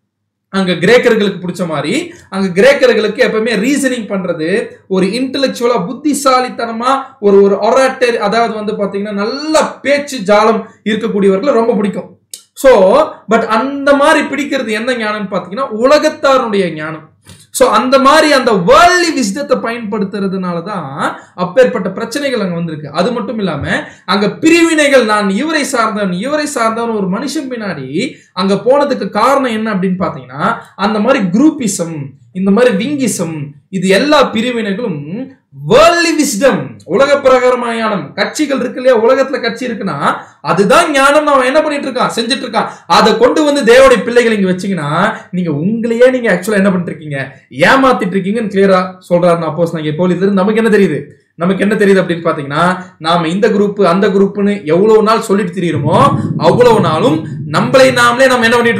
அங்க கிரேக்கர்களுக்கு பிடிச்ச மாதிரி அங்க கிரேக்கர்களுக்கு எப்பவுமே ரீசனிங் பண்றது ஒரு இன்டெலெக்சுவலா புத்திசாலித்தனமா ஒரு ஒரு ஒராட்டர் அதாவது வந்து பாத்தீங்கன்னா நல்ல பேச்சு ஜாலம் இருக்கக்கூடியவர்களை ரொம்ப பிடிக்கும் சோ பட் அந்த மாதிரி பிடிக்கிறது என்ன ஞானம்னு பாத்தீங்கன்னா உலகத்தாருடைய ஞானம் சோ அந்த மாதிரி அந்த வேர்ல்ட்லி விஸ்டத்தை பயன்படுத்துறதுனால தான் அப்பேற்பட்ட பிரச்சனைகள் அங்க வந்திருக்கு அது மட்டும் இல்லாம அங்க பிரிவினைகள் நான் இவரை சார்ந்தவன் இவரை சார்ந்தவன் ஒரு மனுஷன் பின்னாடி அங்க போனதுக்கு காரணம் என்ன அப்படின்னு பாத்தீங்கன்னா அந்த மாதிரி குரூப்பிசம் இந்த மாதிரி விங்கிசம் இது எல்லா பிரிவினைகளும் வேர்ல்ட்லி விஸ்டம் உலக பிரகாரமான ஞானம் கட்சிகள் இருக்கு இல்லையா உலகத்துல கட்சி இருக்குன்னா அதுதான் ஞானம் அவன் என்ன பண்ணிட்டு இருக்கான் செஞ்சுட்டு இருக்கான் அதை கொண்டு வந்து தேவனுடைய பிள்ளைகள் இங்க வச்சீங்கன்னா நீங்க உங்களையே நீங்க ஆக்சுவலா என்ன பண்ணிட்டு இருக்கீங்க ஏமாத்திட்டு இருக்கீங்கன்னு கிளியரா சொல்றாரு நான் அப்போஸ் நாங்க போலீஸ் நமக்கு என்ன தெரியுது நமக்கு என்ன தெரியுது அப்படின்னு பாத்தீங்கன்னா நாம இந்த குரூப் அந்த குரூப்னு எவ்வளவு நாள் சொல்லிட்டு திரியுறோமோ அவ்வளவு நாளும் நம்மளை நாமளே நம்ம என்ன பண்ணிட்டு இருக்கோம்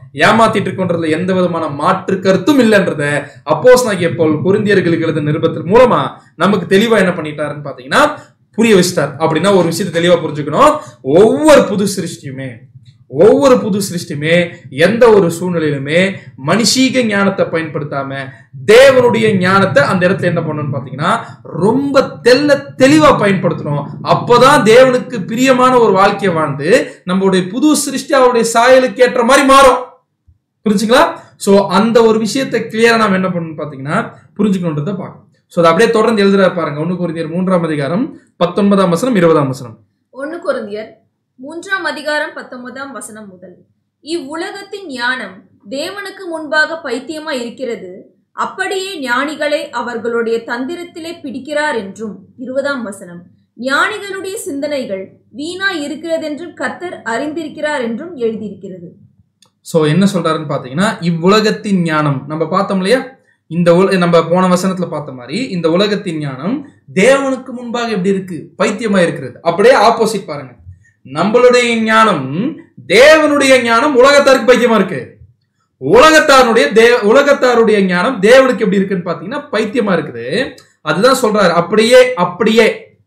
ஏமாத்திட்டு இருக்கோன்றதுல எந்த விதமான மாற்று கருத்தும் இல்லைன்றத அப்போஸ் நாகிய போல் குருந்தியர்களுக்கு எழுத நிருபத்தின் மூலமா நமக்கு தெளிவா என்ன பண்ணிட்டாருன்னு பாத்தீங்கன்னா புரிய வச்சிட்டார் அப்படின்னா ஒரு விஷயத்தை தெளிவா புரிஞ்சுக்கணும் ஒவ்வொரு புது சிருஷ்டியுமே ஒவ்வொரு புது சிருஷ்டியுமே எந்த ஒரு சூழ்நிலையிலுமே மனுஷீக ஞானத்தை பயன்படுத்தாம தேவனுடைய ஞானத்தை அந்த இடத்துல என்ன பண்ணணும்னு பாத்தீங்கன்னா ரொம்ப தெல்ல தெளிவா பயன்படுத்தணும் அப்பதான் தேவனுக்கு பிரியமான ஒரு வாழ்க்கையை வாழ்ந்து நம்மளுடைய புது சிருஷ்டி அவருடைய சாயலுக்கு ஏற்ற மாதிரி மாறும் புரிஞ்சுங்களா சோ அந்த ஒரு விஷயத்தை கிளியரா நாம என்ன பண்ணணும் பாத்தீங்கன்னா புரிஞ்சுக்கணுன்றத பார்க்கணும் சோ அதை அப்படியே தொடர்ந்து எழுதுற பாருங்க ஒண்ணு குருந்தியர் மூன்றாம் அதிகாரம் பத்தொன்பதாம் வசனம் இருபதாம் வசனம் ஒன்னு கொரிந்தியர் மூன்றாம் அதிகாரம் பத்தொன்பதாம் வசனம் முதல் இவ்வுலகத்தின் ஞானம் தேவனுக்கு முன்பாக பைத்தியமா இருக்கிறது அப்படியே ஞானிகளை அவர்களுடைய தந்திரத்திலே பிடிக்கிறார் என்றும் இருபதாம் வசனம் ஞானிகளுடைய சிந்தனைகள் வீணா இருக்கிறதென்றும் கர்த்தர் அறிந்திருக்கிறார் என்றும் எழுதியிருக்கிறது சோ என்ன சொல்றாருன்னு பாத்தீங்கன்னா இவ்வுலகத்தின் ஞானம் நம்ம பார்த்தோம் இல்லையா இந்த உல நம்ம போன வசனத்துல பார்த்த மாதிரி இந்த உலகத்தின் ஞானம் தேவனுக்கு முன்பாக எப்படி இருக்கு பைத்தியமா இருக்கிறது அப்படியே ஆப்போசிட் பாருங்க நம்மளுடைய ஞானம் தேவனுடைய ஞானம் உலகத்தாருக்கு பைத்தியமா இருக்கு உலகத்தாருடைய தேவ உலகத்தாருடைய ஞானம் தேவனுக்கு எப்படி இருக்குன்னு பாத்தீங்கன்னா பைத்தியமா இருக்குது அதுதான் சொல்றாரு அப்படியே அப்படியே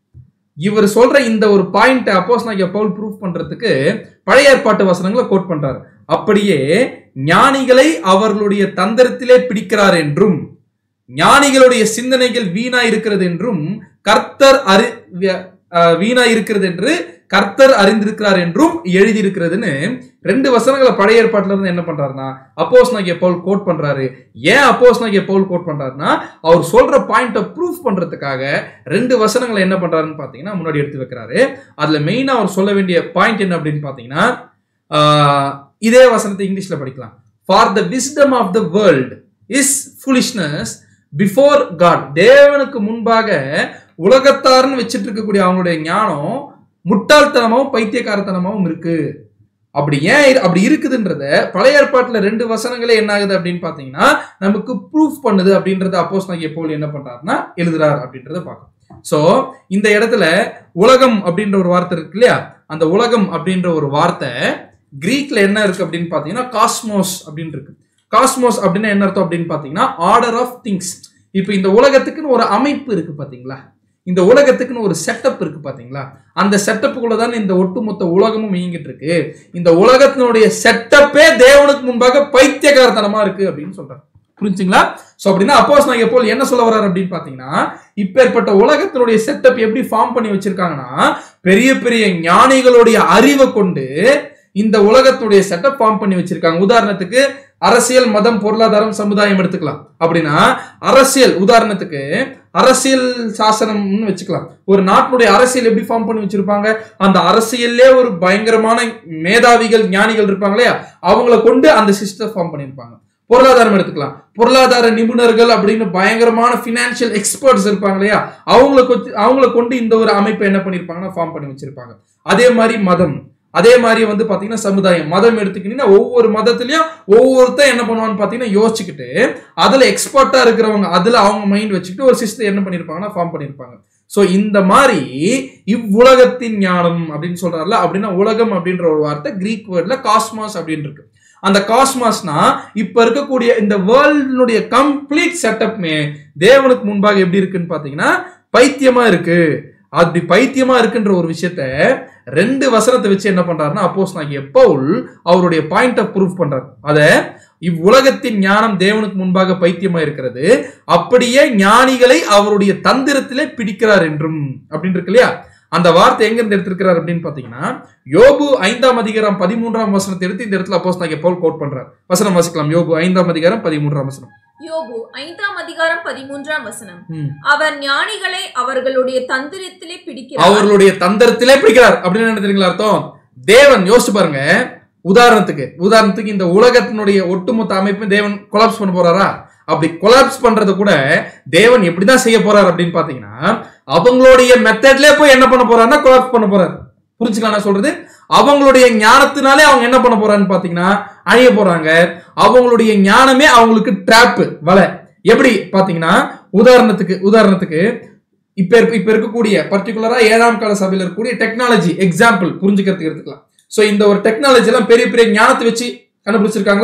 இவர் சொல்ற இந்த ஒரு பாயிண்ட் அப்போஸ் நான் பவுல் ப்ரூஃப் பண்றதுக்கு பழைய ஏற்பாட்டு வசனங்களை கோட் பண்றாரு அப்படியே ஞானிகளை அவர்களுடைய தந்திரத்திலே பிடிக்கிறார் என்றும் ஞானிகளுடைய சிந்தனைகள் வீணா இருக்கிறது என்றும் கர்த்தர் அறி வி- அஹ் வீணா இருக்கிறது என்று கர்த்தர் அறிந்திருக்கிறார் என்றும் எழுதியிருக்கிறதுன்னு ரெண்டு வசனங்களை பழைய ஏற்பாட்டுல இருந்து என்ன பண்றாருன்னா அப்போஸ் நாகிய பவுல் கோட் பண்றாரு ஏன் அப்போஸ் நாகிய பவுல் கோட் பண்றாருன்னா அவர் சொல்ற பாயிண்ட்டை ப்ரூஃப் பண்றதுக்காக ரெண்டு வசனங்களை என்ன பண்றாருன்னு பாத்தீங்கன்னா முன்னாடி எடுத்து வைக்கிறாரு அதுல மெயினா அவர் சொல்ல வேண்டிய பாயிண்ட் என்ன அப்படின்னு பாத்தீங்கன்னா ஆஹ், இதே வசனத்தை இங்கிலீஷ்ல படிக்கலாம் for the wisdom of the world is foolishness before God தேவனுக்கு முன்பாக உலகத்தார்னு வச்சிட்டு இருக்கக்கூடிய அவங்களுடைய ஞானம் முட்டாள்தனமாவும் பைத்தியக்காரத்தனமாவும் இருக்கு அப்படி ஏன் இரு- அப்படி இருக்குதுன்றத பழைய ஏற்பாட்டுல ரெண்டு வசனங்களே என்ன ஆகுது அப்படின்னு பாத்தீங்கன்னா நமக்கு ப்ரூஃப் பண்ணுது அப்படின்றத அப்போஸ் நான் எப்போல் என்ன பண்றாருன்னா எழுதுறார் அப்படின்றத பார்க்கணும் சோ இந்த இடத்துல உலகம் அப்படின்ற ஒரு வார்த்தை இருக்கு இல்லையா அந்த உலகம் அப்படின்ற ஒரு வார்த்தை கிரீக்ல என்ன இருக்கு அப்படின்னு பாத்தீங்கன்னா காஸ்மோஸ் அப்படின்னு இருக்கு காஸ்மோஸ் அப்படின்னா என்ன அர்த்தம் அப்படின்னு பாத்தீங்கன்னா ஆர்டர் ஆஃப் திங்ஸ் இப்போ இந்த உலகத்துக்குன்னு ஒரு அமைப்பு இருக்கு பாத்தீங்களா இந்த உலகத்துக்குன்னு ஒரு செட்டப் இருக்கு பாத்தீங்களா அந்த செட்டப்புக்குள்ள தான் இந்த ஒட்டுமொத்த உலகமும் இயங்கிட்டு இருக்கு இந்த உலகத்தினுடைய செட்டப்பே தேவனுக்கு முன்பாக பைத்தியகாரத்தனமா இருக்கு அப்படின்னு சொல்றாரு புரிஞ்சுங்களா சோ அப்படின்னா அப்போஸ் நான் எப்போ என்ன சொல்ல வர்றாரு அப்படின்னு பாத்தீங்கன்னா இப்பேற்பட்ட உலகத்தினுடைய செட்டப் எப்படி ஃபார்ம் பண்ணி வச்சிருக்காங்கன்னா பெரிய பெரிய ஞானிகளுடைய அறிவை கொண்டு இந்த உலகத்துடைய செட்டப் ஃபார்ம் பண்ணி வச்சிருக்காங்க உதாரணத்துக்கு அரசியல் மதம் பொருளாதாரம் சமுதாயம் எடுத்துக்கலாம் அப்படின்னா அரசியல் உதாரணத்துக்கு அரசியல் சாசனம்னு வச்சுக்கலாம் ஒரு நாட்டினுடைய அரசியல் எப்படி ஃபார்ம் பண்ணி வச்சிருப்பாங்க அந்த அரசியல்லே ஒரு பயங்கரமான மேதாவிகள் ஞானிகள் இருப்பாங்க இல்லையா அவங்கள கொண்டு அந்த சிஸ்டம் ஃபார்ம் பண்ணியிருப்பாங்க பொருளாதாரம் எடுத்துக்கலாம் பொருளாதார நிபுணர்கள் அப்படின்னு பயங்கரமான ஃபினான்ஷியல் எக்ஸ்பர்ட்ஸ் இருப்பாங்க இல்லையா அவங்கள கொத்து அவங்கள கொண்டு இந்த ஒரு அமைப்பை என்ன பண்ணியிருப்பாங்கன்னா ஃபார்ம் பண்ணி வச்சிருப்பாங்க அதே மாதிரி மதம் அதே மாதிரி வந்து பாத்தீங்கன்னா சமுதாயம் மதம் எடுத்துக்கிட்டீங்கன்னா ஒவ்வொரு மதத்திலயும் ஒவ்வொருத்தன் என்ன பண்ணுவான்னு பாத்தீங்கன்னா யோசிச்சுக்கிட்டு அதுல எக்ஸ்பர்ட்டா இருக்கிறவங்க அதுல அவங்க மைண்ட் வச்சுக்கிட்டு ஒரு சிஸ்டம் என்ன பண்ணிருப்பாங்கன்னா ஃபார்ம் பண்ணிருப்பாங்க சோ இந்த மாதிரி இவ்வுலகத்தின் ஞானம் அப்படின்னு சொல்றாருல அப்படின்னா உலகம் அப்படின்ற ஒரு வார்த்தை கிரீக் வேர்ட்ல காஸ்மாஸ் அப்படின்னு இருக்கு அந்த காஸ்மாஸ்னா இப்ப இருக்கக்கூடிய இந்த வேர்ல்டுடைய கம்ப்ளீட் செட்டப்மே தேவனுக்கு முன்பாக எப்படி இருக்குன்னு பாத்தீங்கன்னா பைத்தியமா இருக்கு அப்படி பைத்தியமா இருக்குன்ற ஒரு விஷயத்த ரெண்டு வசனத்தை வச்சு என்ன பண்றாருன்னா அப்போஸ் நான் பவுல் அவருடைய பாயிண்ட் ஆஃப் ப்ரூஃப் பண்றாரு அத இவ்வுலகத்தின் ஞானம் தேவனுக்கு முன்பாக பைத்தியமா இருக்கிறது அப்படியே ஞானிகளை அவருடைய தந்திரத்திலே பிடிக்கிறார் என்றும் அப்படின்னு இருக்கு இல்லையா அந்த வார்த்தை எங்க இருந்து எடுத்திருக்கிறார் அப்படின்னு பாத்தீங்கன்னா யோபு ஐந்தாம் அதிகாரம் பதிமூன்றாம் வசனத்தை எடுத்து இந்த இடத்துல அப்போஸ் நான் பவுல் கோட் பண்றார் வசனம் வாசிக்கலாம் யோபு ஐந்தாம் அதிகாரம் பதிமூன்றாம் வசனம் யோபு ஐந்தாம் அதிகாரம் பதிமூன்றாம் வசனம் ம். அவர் ஞானிகளை அவர்களுடைய தந்திரத்திலே பிடிக்கிறார் அவர்களுடைய தந்திரத்திலே பிடிக்கிறார் அப்படின்னு என்ன தெரியுங்களா அர்த்தம் தேவன் யோசிச்சு பாருங்க உதாரணத்துக்கு உதாரணத்துக்கு இந்த உலகத்தினுடைய ஒட்டுமொத்த அமைப்பு தேவன் கொலாப்ஸ் பண்ண போறாரா அப்படி கொலாப்ஸ் பண்றது கூட தேவன் எப்படிதான் செய்ய போறார் அப்படின்னு பாத்தீங்கன்னா அவங்களுடைய மெத்தட்லயே போய் என்ன பண்ண போறாருன்னா கொலாப்ஸ் பண்ண போறாரு புரிஞ்சுக்கலாம் நான் சொல்றது அவங்களுடைய ஞானத்தினாலே அவங்க என்ன பண்ண போறான்னு பாத்தீங்கன்னா அழிய போறாங்க அவங்களுடைய ஞானமே அவங்களுக்கு ட்ராப் வலை எப்படி பாத்தீங்கன்னா உதாரணத்துக்கு உதாரணத்துக்கு இப்ப இருக்க- இப்ப இருக்கக்கூடிய பர்டிகுலரா ஏழாம் கால சபையில இருக்கக்கூடிய டெக்னாலஜி எக்ஸாம்பிள் புரிஞ்சுக்கிறதுக்கு எடுத்துக்கலாம் சோ இந்த ஒரு டெக்னாலஜி எல்லாம் பெரிய பெரிய ஞானத்தை வச்சு கண்டுபிடிச்சிருக்காங்களா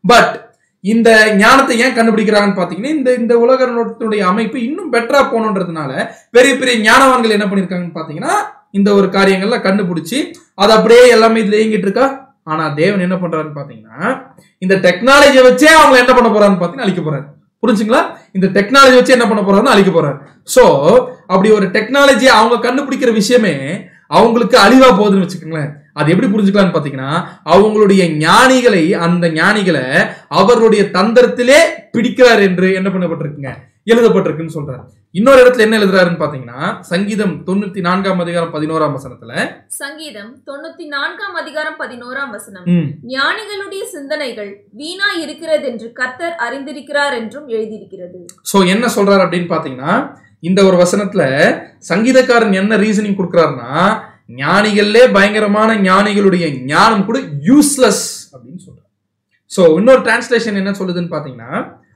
பட் இந்த ஞானத்தை ஏன் கண்டுபிடிக்கிறாங்கன்னு பாத்தீங்கன்னா இந்த இந்த உலகத்தினுடைய அமைப்பு இன்னும் பெட்டரா போகணுன்றதுனால பெரிய பெரிய ஞானவான்கள் என்ன பண்ணிருக்காங்கன்னு பாத்தீங்கன்னா இந்த ஒரு காரியங்கள்ல கண்டுபிடிச்சி அது அப்படியே எல்லாமே இதுல இயங்கிட்டு இருக்கா ஆனா தேவன் என்ன பண்றாருன்னு பாத்தீங்கன்னா இந்த டெக்னாலஜியை வச்சே அவங்க என்ன பண்ண போறாருன்னு பாத்தீங்கன்னா அழிக்க போறாரு புரிஞ்சுங்களா இந்த டெக்னாலஜி வச்சு என்ன பண்ண போறாருன்னு அழிக்க போறாரு சோ அப்படி ஒரு டெக்னாலஜி அவங்க கண்டுபிடிக்கிற விஷயமே அவங்களுக்கு அழிவா போகுதுன்னு வச்சுக்கோங்களேன் அது எப்படி புரிஞ்சுக்கலாம்னு பாத்தீங்கன்னா அவங்களுடைய ஞானிகளை அந்த ஞானிகளை அவருடைய தந்திரத்திலே பிடிக்கிறார் என்று என்ன பண்ணப்பட்டிருக்குங்க எழுதப்பட்டிருக்குன்னு சொல்றாரு இன்னொரு இடத்துல என்ன எழுதுறாருன்னு பாத்தீங்கன்னா சங்கீதம் தொண்ணூத்தி நான்காம் அதிகாரம் பதினோராம் வசனத்துல சங்கீதம் தொண்ணூத்தி நான்காம் அதிகாரம் பதினோராம் வசனம் ம், ஞானிகளுடைய சிந்தனைகள் வீணா இருக்கிறது என்று கர்த்தர் அறிந்திருக்கிறார் என்றும் எழுதியிருக்கிறது சோ என்ன சொல்றாரு அப்படின்னு பாத்தீங்கன்னா இந்த ஒரு வசனத்துல சங்கீதக்காரன் என்ன ரீசனிங் கொடுக்கறாருன்னா ஞானிகள்லே பயங்கரமான ஞானிகளுடைய ஞானம் கூட யூஸ்லெஸ் அப்படின்னு சொல்றாரு சோ இன்னொரு டிரான்ஸ்லேஷன் என்ன சொல்லுதுன்னு பாத்தீங்கன்னா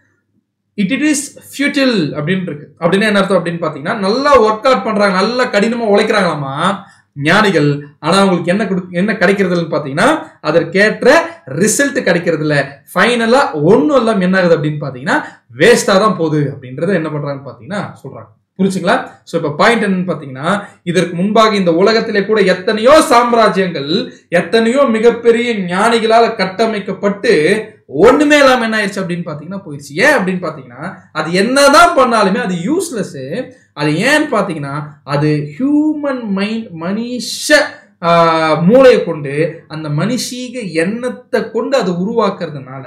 இட் இட் இஸ் ஃபியூட்டில் அப்படின்னு இருக்கு அப்படின்னா என்ன அர்த்தம் அப்படின்னு பாத்தீங்கன்னா நல்லா ஒர்க் அவுட் பண்றாங்க நல்லா கடினமா உழைக்கிறாங்களாமா ஞானிகள் ஆனா அவங்களுக்கு என்ன கொடு என்ன கிடைக்கிறதுன்னு பாத்தீங்கன்னா அதற்கேற்ற ரிசல்ட் கிடைக்கிறது இல்ல ஃபைனலா ஒண்ணும் எல்லாம் என்ன ஆகுது அப்படின்னு பாத்தீங்கன்னா வேஸ்டா தான் போகுது அப்படின்றத என்ன பண்றாங்கன்னு பாத்தீங்கன்னா சொல்றாங்க புரிச்சுங்களா சோ இப்ப பாயிண்ட் என்னன்னு பாத்தீங்கன்னா இதற்கு முன்பாக இந்த உலகத்திலே கூட எத்தனையோ சாம்ராஜ்யங்கள் எத்தனையோ மிகப்பெரிய ஞானிகளால கட்டமைக்கப்பட்டு ஒண்ணுமே இல்லாம என்ன ஆயிடுச்சு அப்படின்னு பாத்தீங்கன்னா போயிடுச்சு ஏன் அப்படின்னு பாத்தீங்கன்னா அது என்னதான் பண்ணாலுமே அது யூஸ்லெஸ் அது ஏன்னு பாத்தீங்கன்னா அது ஹியூமன் மைண்ட் மனுஷ ஆஹ், மூளையை கொண்டு அந்த மனுஷீக எண்ணத்தை கொண்டு அது உருவாக்குறதுனால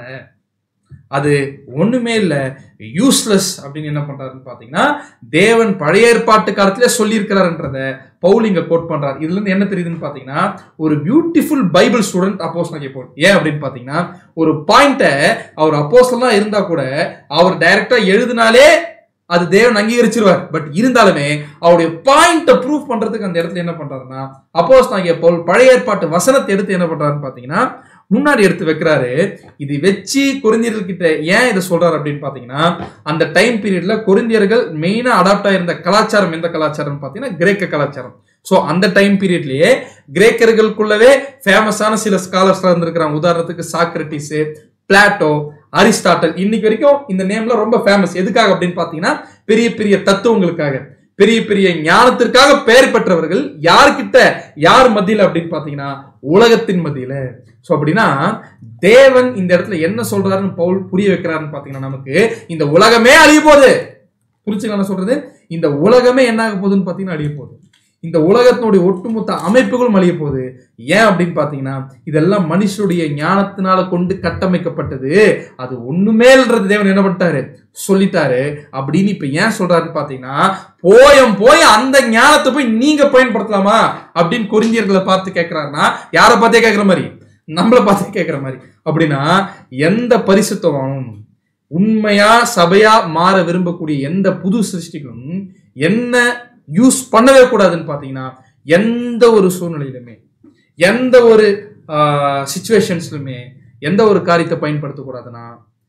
அது ஒண்ணுமே இல்ல யூஸ்லெஸ் அப்படின்னு என்ன பண்றாருன்னு பாத்தீங்கன்னா தேவன் பழைய ஏற்பாட்டு காலத்திலே சொல்லியிருக்கிறாருன்றத பவுல் இங்க கோட் பண்றாரு இதுல இருந்து என்ன தெரியுதுன்னு பாத்தீங்கன்னா ஒரு beautiful Bible student apostle Paul ஏன் அப்படின்னு பாத்தீங்கன்னா ஒரு பாயிண்ட்டை அவர் அப்போஸ்லாம் இருந்தா கூட அவர் டைரக்டா எழுதினாலே அது தேவன் அங்கீகரிச்சிருவார் பட் இருந்தாலுமே அவருடைய பாயிண்ட்டை ப்ரூவ் பண்றதுக்கு அந்த இடத்துல என்ன பண்றாருன்னா அப்போஸ் நாங்க பவுல் பழைய ஏற்பாட்டு வசனத்தை எடுத்து என்ன பண்றாருன்னு பாத்தீங்கன்னா முன்னாடி எடுத்து வைக்கிறாரு இது வச்சு கொரிந்தியர்கள் கிட்ட ஏன் இதை சொல்றாரு அப்படின்னு பாத்தீங்கன்னா அந்த டைம் பீரியட்ல கொரிந்தியர்கள் மெயினா அடாப்ட் ஆயிருந்த கலாச்சாரம் எந்த கலாச்சாரம் பாத்தீங்கன்னா கிரேக்க கலாச்சாரம் சோ அந்த டைம் பீரியட்லயே கிரேக்கர்களுக்குள்ளவே ஃபேமஸான சில ஸ்காலர்ஸ் இருந்திருக்கிறாங்க உதாரணத்துக்கு சாக்ரட்டிஸ் பிளாட்டோ அரிஸ்டாட்டல் இன்னைக்கு வரைக்கும் இந்த நேம்ல ரொம்ப ஃபேமஸ் எதுக்காக அப்படின்னு பாத்தீங்கன்னா பெரிய பெரிய தத்துவங்களுக்காக பெரிய பெரிய ஞானத்திற்காக பெயர் பெற்றவர்கள் யார்கிட்ட யார் மத்தியில அப்படின்னு பாத்தீங்கன்னா உலகத்தின் மத்தியில சோ அப்படின்னா தேவன் இந்த இடத்துல என்ன சொல்றாருன்னு பவுல் புரிய வைக்கிறாருன்னு பாத்தீங்கன்னா நமக்கு இந்த உலகமே அழிய போகுது புரிச்சுங்க நான் சொல்றது இந்த உலகமே என்ன ஆக போகுதுன்னு பாத்தீங்கன்னா அழிய போகுது இந்த உலகத்தினுடைய ஒட்டுமொத்த அமைப்புகளும் அழிய போகுது ஏன் அப்படின்னு பாத்தீங்கன்னா இதெல்லாம் மனுஷருடைய ஞானத்தினால கொண்டு கட்டமைக்கப்பட்டது அது ஒண்ணுமேல்ன்றது தேவன் என்ன பண்ணிட்டாரு சொல்லிட்டாரு அப்படின்னு இப்ப ஏன் சொல்றாருன்னு பாத்தீங்கன்னா போயம் போய் அந்த ஞானத்தை போய் நீங்க பயன்படுத்தலாமா அப்படின்னு கொரிந்தியர்களை பார்த்து கேட்கிறாருன்னா யாரை பார்த்தே கேட்கிற மாதிரி நம்மளை பார்த்தே கேட்கிற மாதிரி அப்படின்னா எந்த பரிசுத்தமும் உண்மையா சபையா மாற விரும்பக்கூடிய எந்த புது சிருஷ்டிகளும் என்ன யூஸ் பண்ணவே கூடாதுன்னு பாத்தீங்கன்னா எந்த ஒரு சூழ்நிலையிலுமே எந்த ஒரு சுச்சுவேஷன்ஸ்லுமே எந்த ஒரு காரியத்தை பயன்படுத்தக்கூடாதுன்னா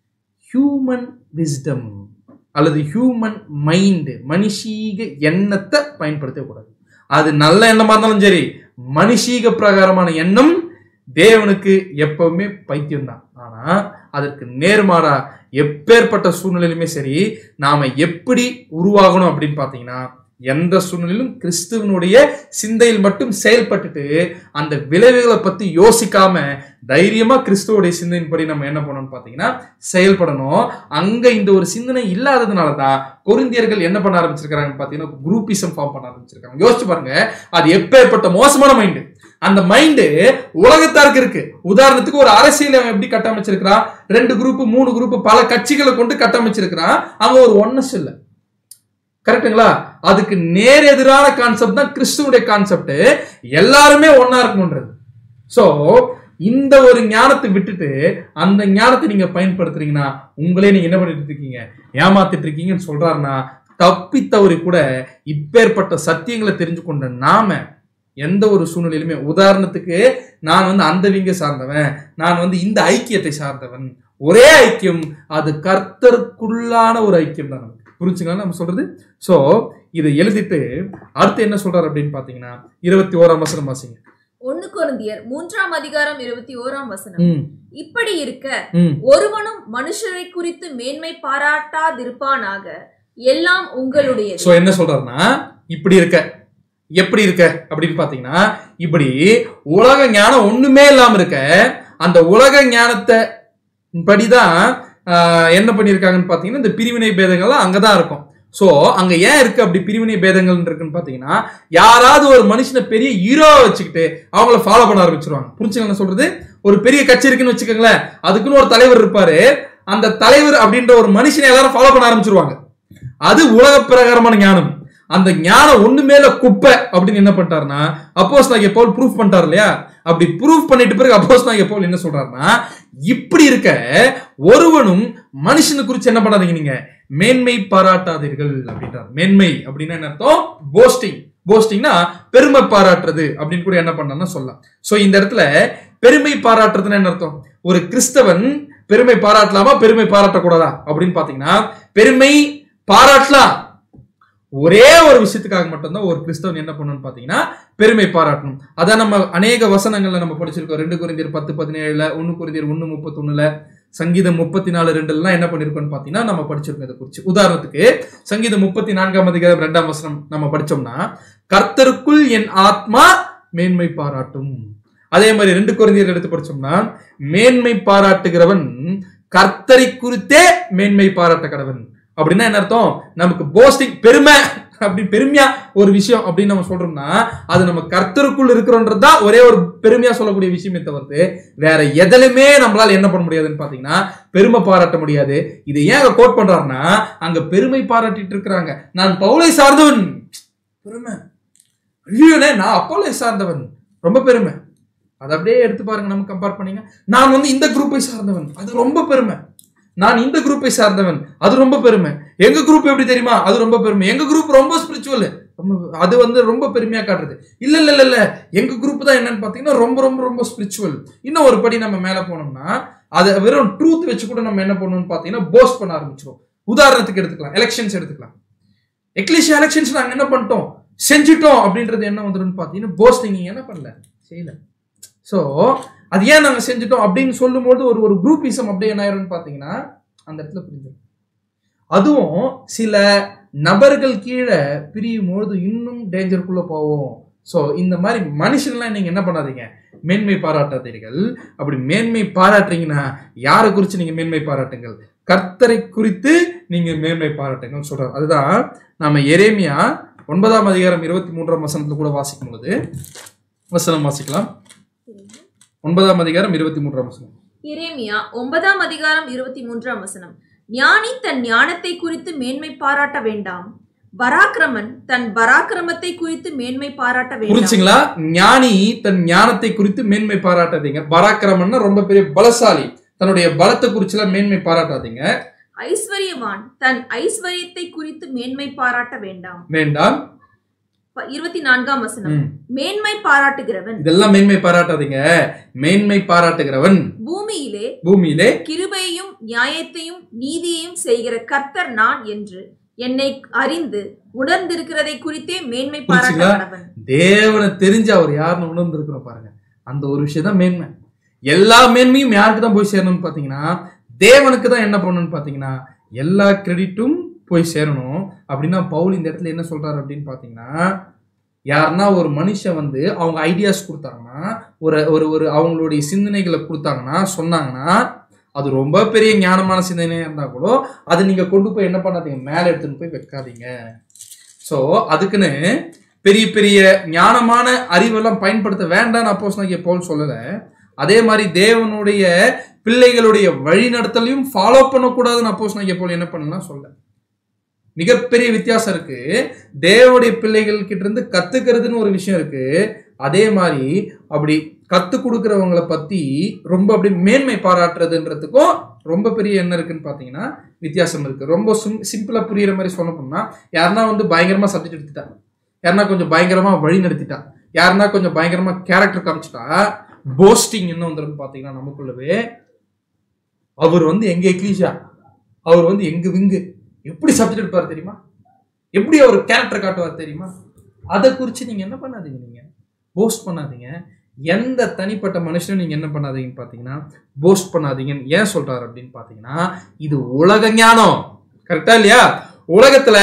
ஹியூமன் விஸ்டம் அல்லது ஹியூமன் மைண்டு மனுஷீக எண்ணத்தை பயன்படுத்தக்கூடாது அது நல்ல எண்ணமா இருந்தாலும் சரி மனுஷீக பிரகாரமான எண்ணம் தேவனுக்கு எப்பவுமே பைத்தியம் தான் ஆனா அதற்கு நேர்மாறா எப்பேற்பட்ட சூழ்நிலையிலுமே சரி நாம எப்படி உருவாகணும் அப்படின்னு பாத்தீங்கன்னா எந்த சூழ்நிலையிலும் கிறிஸ்துவனுடைய சிந்தையில் மட்டும் செயல்பட்டுட்டு அந்த விளைவுகளை பத்தி யோசிக்காம தைரியமா கிறிஸ்துவோடைய சிந்தனையின்படி நம்ம என்ன பண்ணணும்னு பாத்தீங்கன்னா செயல்படணும் அங்க இந்த ஒரு சிந்தனை இல்லாததுனால தான் கொரிந்தியர்கள் என்ன பண்ண ஆரம்பிச்சிருக்காங்கன்னு பாத்தீங்கன்னா குரூப்பிசம் ஃபார்ம் பண்ண ஆரம்பிச்சிருக்காங்க யோசிச்சு பாருங்க அது எப்பேற்பட்ட மோசமான மைண்டு அந்த மைண்டு உலகத்தாருக்கு இருக்கு உதாரணத்துக்கு ஒரு அரசியல் அவன் எப்படி கட்டமைச்சிருக்கிறான் ரெண்டு குரூப் மூணு குரூப் பல கட்சிகளை கொண்டு கட்டமைச்சிருக்கிறான் அங்க ஒரு ஒன்னஸ் இல்ல கரெக்ட்டுங்களா அதுக்கு நேர் எதிரான கான்செப்ட் தான் கிறிஸ்துவனுடைய கான்செப்ட் எல்லாருமே ஒன்னா இருக்கணும்ன்றது சோ இந்த ஒரு ஞானத்தை விட்டுட்டு அந்த ஞானத்தை நீங்க பயன்படுத்துறீங்கன்னா உங்களே நீங்க என்ன பண்ணிட்டு இருக்கீங்க ஏமாத்திட்டு இருக்கீங்கன்னு சொல்றாருன்னா தப்பி தவறி கூட இப்பேற்பட்ட சத்தியங்களை தெரிஞ்சு கொண்ட நாம எந்த ஒரு சூழ்நிலையிலுமே உதாரணத்துக்கு நான் வந்து அந்த விங்க சார்ந்தவன் நான் வந்து இந்த ஐக்கியத்தை சார்ந்தவன் ஒரே ஐக்கியம் அது கர்த்தருக்குள்ளான ஒரு ஐக்கியம் தான் நமக்கு புரிஞ்சுங்களா நம்ம சொல்றது சோ இதை எழுதிட்டு அடுத்து என்ன சொல்றாரு அப்படின்னு பாத்தீங்கன்னா இருபத்தி ஓராம் வசனம் வாசிங்க ஒன்னு கொரிந்தியர் மூன்றாம் அதிகாரம் இருபத்தி ஓராம் வசனம் ம், இப்படி இருக்க ம். ஒருவனும் மனுஷரை குறித்து மேன்மை பாராட்டாதிருப்பானாக எல்லாம் உங்களுடையது சோ என்ன சொல்றாருன்னா இப்படி இருக்க எப்படி இருக்க அப்படின்னு பாத்தீங்கன்னா இப்படி உலக ஞானம் ஒண்ணுமே இல்லாம இருக்க அந்த உலக ஞானத்தை படிதான் ஆஹ், என்ன பண்ணியிருக்காங்கன்னு பாத்தீங்கன்னா இந்த பிரிவினை பேதங்கள்லாம் அங்கதான் இருக்கும் சோ அங்க ஏன் இருக்கு அப்படி பிரிவினை பேதங்கள் இருக்குன்னு பாத்தீங்கன்னா யாராவது ஒரு மனுஷனை பெரிய ஹீரோவை வச்சுக்கிட்டு அவங்கள ஃபாலோ பண்ண ஆரம்பிச்சிருவாங்க புரிஞ்சுங்க நான் சொல்றது ஒரு பெரிய கட்சி இருக்குன்னு வச்சுக்கோங்களேன் அதுக்குன்னு ஒரு தலைவர் இருப்பாரு அந்த தலைவர் அப்படின்ற ஒரு மனுஷனை எல்லாரும் ஃபாலோ பண்ண ஆரம்பிச்சிருவாங்க அது உலக பிரகாரமான ஞானம் அந்த ஞானம் ஒண்ணு மேல குப்பை அப்படின்னு என்ன பண்ணிட்டாருன்னா அப்போஸ் நாங்க பவுல் ப்ரூஃப் பண்ணிட்டார் இல்லையா அப்படி ப்ரூஃப் பண்ணிட்டு பிறகு அப்போஸ் நாங்க பவுல் என்ன சொல்றாருன்னா இப்படி இருக்க ஒருவனும் மனுஷனை குறித்து என்ன பண்ணாதீங்க நீங்க மேன்மை பாராட்டாதீர்கள் அப்படின்றார் மேன்மை அப்படின்னா என்ன அர்த்தம் போஸ்டிங் போஸ்டிங்னா பெருமை பாராட்டுறது அப்படின்னு கூட என்ன பண்ணா சொல்லலாம் சோ இந்த இடத்துல பெருமை பாராட்டுறதுன்னா என்ன அர்த்தம் ஒரு கிறிஸ்தவன் பெருமை பாராட்டலாமா பெருமை பாராட்டக்கூடாதா அப்படின்னு பாத்தீங்கன்னா பெருமை பாராட்டலாம் ஒரே ஒரு விஷயத்துக்காக மட்டும்தான் ஒரு கிறிஸ்தவன் என்ன பண்ணணும்னு பாத்தீங்கன்னா பெருமை பாராட்டணும் அதான் நம்ம அநேக வசனங்கள்ல நம்ம படிச்சிருக்கோம் ரெண்டு குறைந்தர் பத்து பதினேழுல ஒன்னு குறைந்தர் ஒன்னு முப்பத்தொன்னுல சங்கீதம் முப்பத்தி நாலு ரெண்டுலாம் என்ன பண்ணிருக்கோம்னு பாத்தீங்கன்னா நம்ம படிச்சிருக்கோம் இதை குறிச்சு உதாரணத்துக்கு சங்கீதம் முப்பத்தி நான்காம் அதிகாரம் ரெண்டாம் வசனம் நம்ம படிச்சோம்னா கர்த்தருக்குள் என் ஆத்மா மேன்மை பாராட்டும் அதே மாதிரி ரெண்டு குறைந்தர் எடுத்து படிச்சோம்னா மேன்மை பாராட்டுகிறவன் கர்த்தரை குறித்தே மேன்மை பாராட்ட கடவன் அப்படின்னா என்ன அர்த்தம் நமக்கு போஸ்டிங் பெருமை அப்படி பெருமையா ஒரு விஷயம் அப்படின்னு நம்ம சொல்றோம்னா அது நம்ம கர்த்தருக்குள் இருக்கிறோன்றது தான் ஒரே ஒரு பெருமையா சொல்லக்கூடிய விஷயமே தவிர்த்து வேற எதிலுமே நம்மளால என்ன பண்ண முடியாதுன்னு பாத்தீங்கன்னா பெருமை பாராட்ட முடியாது இது ஏன் அங்க கோட் பண்றாருன்னா அங்க பெருமை பாராட்டிட்டு இருக்கிறாங்க நான் பவுலை சார்ந்தவன் பெருமை ஐயோனே நான் அப்போலை சார்ந்தவன் ரொம்ப பெருமை அதை அப்படியே எடுத்து பாருங்க நம்ம கம்பேர் பண்ணீங்க நான் வந்து இந்த குரூப்பை சார்ந்தவன் அது ரொம்ப பெருமை நான் இந்த குரூப்பை சார்ந்தவன் அது ரொம்ப பெருமை எங்க குரூப் எப்படி தெரியுமா அது ரொம்ப பெருமை எங்க குரூப் ரொம்ப ஸ்பிரிச்சுவல் ரொம்ப அது வந்து ரொம்ப பெருமையா காட்டுறது இல்ல இல்ல இல்ல இல்ல எங்க குரூப் தான் என்னன்னு பாத்தீங்கன்னா ரொம்ப ரொம்ப ரொம்ப ஸ்பிரிச்சுவல் இன்னும் ஒரு படி நம்ம மேல போனோம்னா அதை வெறும் ட்ரூத் வச்சு கூட நம்ம என்ன பண்ணணும்னு பாத்தீங்கன்னா போஸ்ட் பண்ண ஆரம்பிச்சிரும் உதாரணத்துக்கு எடுத்துக்கலாம் எலெக்ஷன்ஸ் எடுத்துக்கலாம் எக்லிஷியா எலெக்ஷன்ஸ் நாங்க என்ன பண்ணிட்டோம் செஞ்சுட்டோம் அப்படின்றது என்ன வந்துடும் பாத்தீங்கன்னா போஸ்டிங் என்ன பண்ணல செய்யல ஸோ அது ஏன் நாங்கள் செஞ்சுட்டோம் அப்படின்னு சொல்லும்போது ஒரு ஒரு குரூப்பிசம் அப்படியே என்ன ஆயிரும்னு பார்த்தீங்கன்னா அந்த இடத்துல புரிஞ்சிடும் அதுவும் சில நபர்கள் கீழே பிரியும் பொழுது இன்னும் டேஞ்சருக்குள்ள போவோம் ஸோ இந்த மாதிரி மனுஷன்லாம் நீங்க என்ன பண்ணாதீங்க மேன்மை பாராட்டாதீர்கள் அப்படி மேன்மை பாராட்டுறீங்கன்னா யாரை குறித்து நீங்க மேன்மை பாராட்டுங்கள் கர்த்தரை குறித்து நீங்க மேன்மை பாராட்டுங்கள் சொல்றாரு அதுதான் நாம எரேமியா ஒன்பதாம் அதிகாரம் இருபத்தி மூன்றாம் வசனத்துல கூட வாசிக்கும் பொழுது வசனம் வாசிக்கலாம் ஒன்பதாம் அதிகாரம் இருபத்தி மூன்றாம் வசனம் எரேமியா ஒன்பதாம் அதிகாரம் இருபத்தி மூன்றாம் வசனம் ஞானி தன் ஞானத்தை குறித்து மேன்மை பாராட்ட வேண்டாம் பராக்கிரமன் தன் பராக்கிரமத்தை குறித்து மேன்மை பாராட்ட வேண்டாம் புரிச்சுங்களா ஞானி தன் ஞானத்தை குறித்து மேன்மை பாராட்டாதீங்க பராக்கிரமன்னா ரொம்ப பெரிய பலசாலி தன்னுடைய பலத்தை குறிச்சுலாம் மேன்மை பாராட்டாதீங்க ஐஸ்வர்யவான் தன் ஐஸ்வர்யத்தை குறித்து மேன்மை பாராட்ட வேண்டாம் வேண்டாம் ப- இருபத்தி நான்காம் வசனம் ம். மேன்மை பாராட்டுகிறவன் இதெல்லாம் மேன்மை பாராட்டாதீங்க மேன்மை பாராட்டுகிறவன் பூமியிலே பூமியிலே கிருபையும் நியாயத்தையும் நீதியையும் செய்கிற கர்த்தர் நான் என்று என்னை அறிந்து உணர்ந்திருக்கிறதை குறித்தே மேன்மை பாராட்ட புரிச்சுங்களா? கடவன் தேவனை தெரிஞ்சு அவர் யாருன்னு உணர்ந்துருக்கிறோம் பாருங்க அந்த ஒரு விஷயம் தான் மேன்மை எல்லா மேன்மையும் யாருக்கு தான் போய் சேரணும்னு பார்த்தீங்கன்னா தேவனுக்கு தான் என்ன பண்ணணும்னு பார்த்தீங்கன்னா எல்லா கிரெடிட்டும் போய் சேரணும் அப்படின்னா பவுல் இந்த இடத்துல என்ன சொல்றாரு அப்படின்னு பார்த்தீங்கன்னா யாருன்னா ஒரு மனுஷன் வந்து அவங்க ஐடியாஸ் கொடுத்தாங்கன்னா ஒரு ஒரு ஒரு அவங்களுடைய சிந்தனைகளை கொடுத்தாங்கன்னா சொன்னாங்கன்னா அது ரொம்ப பெரிய ஞானமான சிந்தனையாக இருந்தால் கூட அதை நீங்கள் கொண்டு போய் என்ன பண்ணாதீங்க மேலே எடுத்துன்னு போய் வைக்காதீங்க ஸோ அதுக்குன்னு பெரிய பெரிய ஞானமான அறிவெல்லாம் பயன்படுத்த வேண்டாம்னு அப்போஸ் நான் போல் சொல்லலை அதே மாதிரி தேவனுடைய பிள்ளைகளுடைய வழிநடத்தலையும் ஃபாலோ பண்ணக்கூடாதுன்னு அப்போஸ் நான் போல் என்ன பண்ணலாம் சொல்ல மிகப்பெரிய வித்தியாசம் இருக்கு தேவனுடைய பிள்ளைகள் கிட்ட இருந்து கத்துக்கிறதுன்னு ஒரு விஷயம் இருக்கு அதே மாதிரி அப்படி கத்து கொடுக்கறவங்களை பத்தி ரொம்ப அப்படி மேன்மை பாராட்டுறதுன்றதுக்கும் ரொம்ப பெரிய என்ன இருக்குன்னு பாத்தீங்கன்னா வித்தியாசம் இருக்கு ரொம்ப சிம்பிளா புரியுற மாதிரி சொல்ல போனா யாருன்னா வந்து பயங்கரமா சப்ஜெக்ட் எடுத்துட்டா யாருன்னா கொஞ்சம் பயங்கரமா வழி நடத்திட்டா யாருன்னா கொஞ்சம் பயங்கரமா கேரக்டர் காமிச்சிட்டா போஸ்டிங் என்ன வந்துடும் பாத்தீங்கன்னா நமக்குள்ளவே அவர் வந்து எங்க எக்லீஷா அவர் வந்து எங்க விங்கு எப்படி சப்ஜெக்ட் எடுப்பார் தெரியுமா எப்படி அவர் கேரக்டர் காட்டுவார் தெரியுமா அதை குறித்து நீங்கள் என்ன பண்ணாதீங்க நீங்கள் போஸ்ட் பண்ணாதீங்க எந்த தனிப்பட்ட மனுஷனும் நீங்க என்ன பண்ணாதீங்கன்னு பாத்தீங்கன்னா போஸ்ட் பண்ணாதீங்கன்னு ஏன் சொல்றாரு அப்படின்னு பாத்தீங்கன்னா இது உலக ஞானம் கரெக்டா இல்லையா உலகத்துல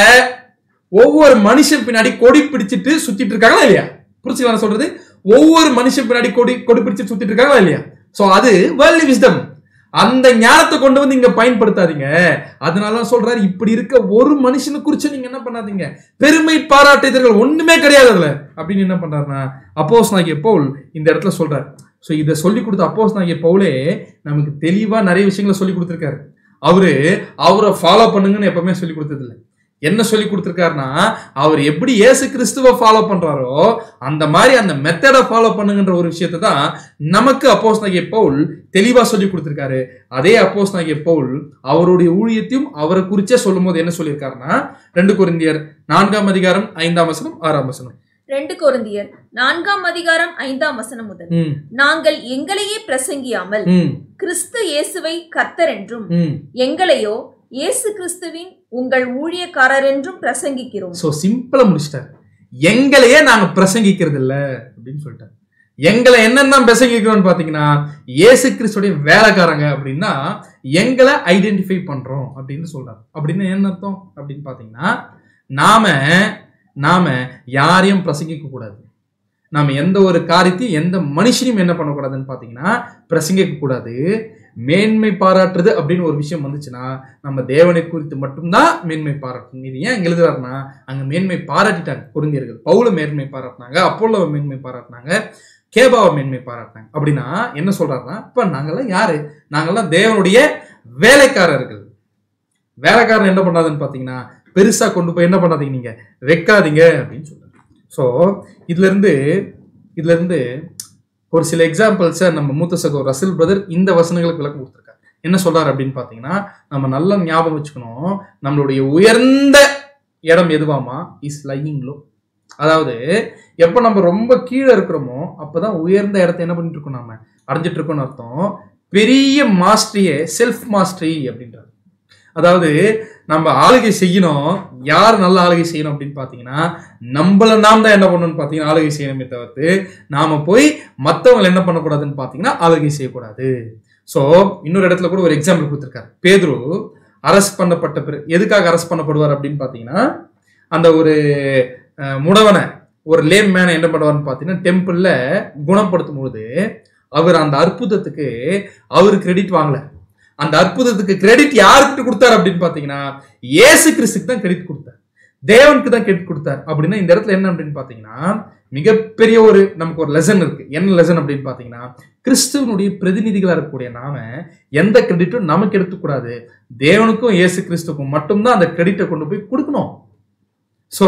ஒவ்வொரு மனுஷன் பின்னாடி கொடி பிடிச்சிட்டு சுத்திட்டு இருக்காங்களா இல்லையா புரிச்சுக்கலாம் நான் சொல்றது ஒவ்வொரு மனுஷன் பின்னாடி கொடி கொடி பிடிச்சிட்டு சுத்திட்டு இருக்காங்களா இல்லையா சோ அது வேர்ல்டு விஸ்டம் அந்த ஞானத்தை கொண்டு வந்து இங்க பயன்படுத்தாதீங்க அதனால தான் சொல்றாரு இப்படி இருக்க ஒரு மனுஷனை குறிச்சு நீங்க என்ன பண்ணாதீங்க பெருமை பாராட்டுதல்கள் ஒண்ணுமே கிடையாது அதுல அப்படின்னு என்ன பண்றாருன்னா அப்போஸ் நாகிய பவுல் இந்த இடத்துல சொல்றாரு ஸோ இதை சொல்லி கொடுத்த அப்போஸ் நாகிய பவுலே நமக்கு தெளிவா நிறைய விஷயங்களை சொல்லி கொடுத்துருக்காரு அவரு அவரை ஃபாலோ பண்ணுங்கன்னு எப்பவுமே சொல்லி கொடுத்தது இல்லை என்ன சொல்லி கொடுத்துருக்காருன்னா அவர் எப்படி இயேசு கிறிஸ்துவ ஃபாலோ பண்றாரோ அந்த மாதிரி அந்த மெத்தடை ஃபாலோ பண்ணுங்கன்ற ஒரு விஷயத்தை தான் நமக்கு அப்போஸ் நாகிய பவுல் தெளிவா சொல்லி கொடுத்துருக்காரு அதே அப்போஸ் நாகிய பவுல் அவருடைய ஊழியத்தையும் அவரை குறிச்சே சொல்லும் போது என்ன சொல்லியிருக்காருன்னா ரெண்டு கொரிந்தியர் நான்காம் அதிகாரம் ஐந்தாம் வசனம் ஆறாம் வசனம் ரெண்டு கொரிந்தியர் நான்காம் அதிகாரம் ஐந்தாம் வசனம் முதல் ம் நாங்கள் எங்களையே பிரசங்கியாமல் ம் கிறிஸ்து இயேசுவை கர்த்தர் என்றும் ம் எங்களையோ இயேசு கிறிஸ்துவின் உங்கள் ஊழியக்காரர் என்றும் பிரசங்கிக்கிறோம் ஸோ சிம்பிளா முடிச்சிட்டாரு எங்களையே நாங்க பிரசங்கிக்கிறது இல்ல அப்படின்னு சொல்லிட்டாரு எங்களை என்னென்ன பிரசங்கிக்கிறோம்னு பாத்தீங்கன்னா இயேசு கிறிஸ்துடைய வேலைக்காரங்க அப்படின்னா எங்களை ஐடென்டிஃபை பண்றோம் அப்படின்னு சொல்றாரு அப்படின்னு என்ன அர்த்தம் அப்படின்னு பாத்தீங்கன்னா நாம நாம யாரையும் பிரசங்கிக்க கூடாது நாம எந்த ஒரு காரியத்தையும் எந்த மனுஷனையும் என்ன பண்ணக்கூடாதுன்னு பாத்தீங்கன்னா பிரசங்கிக்க கூடாது மேன்மை பாராட்டுறது அப்படின்னு ஒரு விஷயம் வந்துச்சுன்னா நம்ம தேவனை குறித்து மட்டும்தான் மேன்மை பாராட்டணும் இது ஏன் இங்க எழுதுறாருன்னா அங்க மேன்மை பாராட்டிட்டாங்க குருந்தியர்கள் பவுல மேன்மை பாராட்டினாங்க அப்போல மேன்மை பாராட்டினாங்க கேபாவை மேன்மை பாராட்டினாங்க அப்படின்னா என்ன சொல்றாருன்னா இப்ப நாங்கெல்லாம் யாரு நாங்கெல்லாம் தேவனுடைய வேலைக்காரர்கள் வேலைக்காரன் என்ன பண்ணாதுன்னு பாத்தீங்கன்னா பெருசா கொண்டு போய் என்ன பண்ணாதீங்க நீங்க வைக்காதீங்க அப்படின்னு சொல்றாரு ஸோ இதுல இருந்து இதுல இருந்து ஒரு சில எக்ஸாம்பிள்ஸை நம்ம மூத்த சகோ ரசில் பிரதர் இந்த வசனங்களுக்கு விளக்கம் கொடுத்துருக்காரு என்ன சொல்றாரு அப்படின்னு பாத்தீங்கன்னா நம்ம நல்ல ஞாபகம் வச்சுக்கணும் நம்மளுடைய உயர்ந்த இடம் எதுவாமா இஸ் லையிங் லோ அதாவது எப்போ நம்ம ரொம்ப கீழே இருக்கிறோமோ அப்பதான் உயர்ந்த இடத்த என்ன பண்ணிட்டு இருக்கோம் நாம அடைஞ்சிட்டு இருக்கோம்னு அர்த்தம் பெரிய மாஸ்டரியே செல்ஃப் மாஸ்டரி அப்படின்றாரு அதாவது நம்ம ஆளுகை செய்யணும் யார் நல்ல ஆளுகை செய்யணும் அப்படின்னு பார்த்தீங்கன்னா நம்மள நாம் தான் என்ன பண்ணணும்னு பார்த்தீங்கன்னா ஆளுகை செய்யணுமே தவிர்த்து நாம போய் மற்றவங்களை என்ன பண்ணக்கூடாதுன்னு பார்த்தீங்கன்னா ஆளுகை செய்யக்கூடாது ஸோ இன்னொரு இடத்துல கூட ஒரு எக்ஸாம்பிள் கொடுத்துருக்காரு பேதுரு அரெஸ்ட் பண்ணப்பட்ட பிறகு எதுக்காக அரெஸ்ட் பண்ணப்படுவார் அப்படின்னு பார்த்தீங்கன்னா அந்த ஒரு அஹ், முடவனை ஒரு லேம் மேனை என்ன பண்ணுவார்னு பார்த்தீங்கன்னா டெம்பிளில் குணப்படுத்தும் போது அவர் அந்த அற்புதத்துக்கு அவர் கிரெடிட் வாங்கல அந்த அற்புதத்துக்கு கிரெடிட் யாருக்கு கொடுத்தார் அப்படின்னு பார்த்தீங்கன்னா இயேசு கிறிஸ்துக்கு தான் கிரெடிட் கொடுத்தார் தேவனுக்கு தான் கிரெடிட் கொடுத்தார் அப்படின்னா இந்த இடத்துல என்ன அப்படின்னு பார்த்தீங்கன்னா மிகப்பெரிய ஒரு நமக்கு ஒரு லெசன் இருக்கு என்ன லெசன் அப்படின்னு பார்த்தீங்கன்னா கிறிஸ்துவனுடைய பிரதிநிதிகளா இருக்கக்கூடிய நாம எந்த கிரெடிட்டும் நமக்கு எடுத்துக்கூடாது தேவனுக்கும் இயேசு கிறிஸ்துக்கும் மட்டும்தான் அந்த கிரெடிட்டை கொண்டு போய் கொடுக்கணும் ஸோ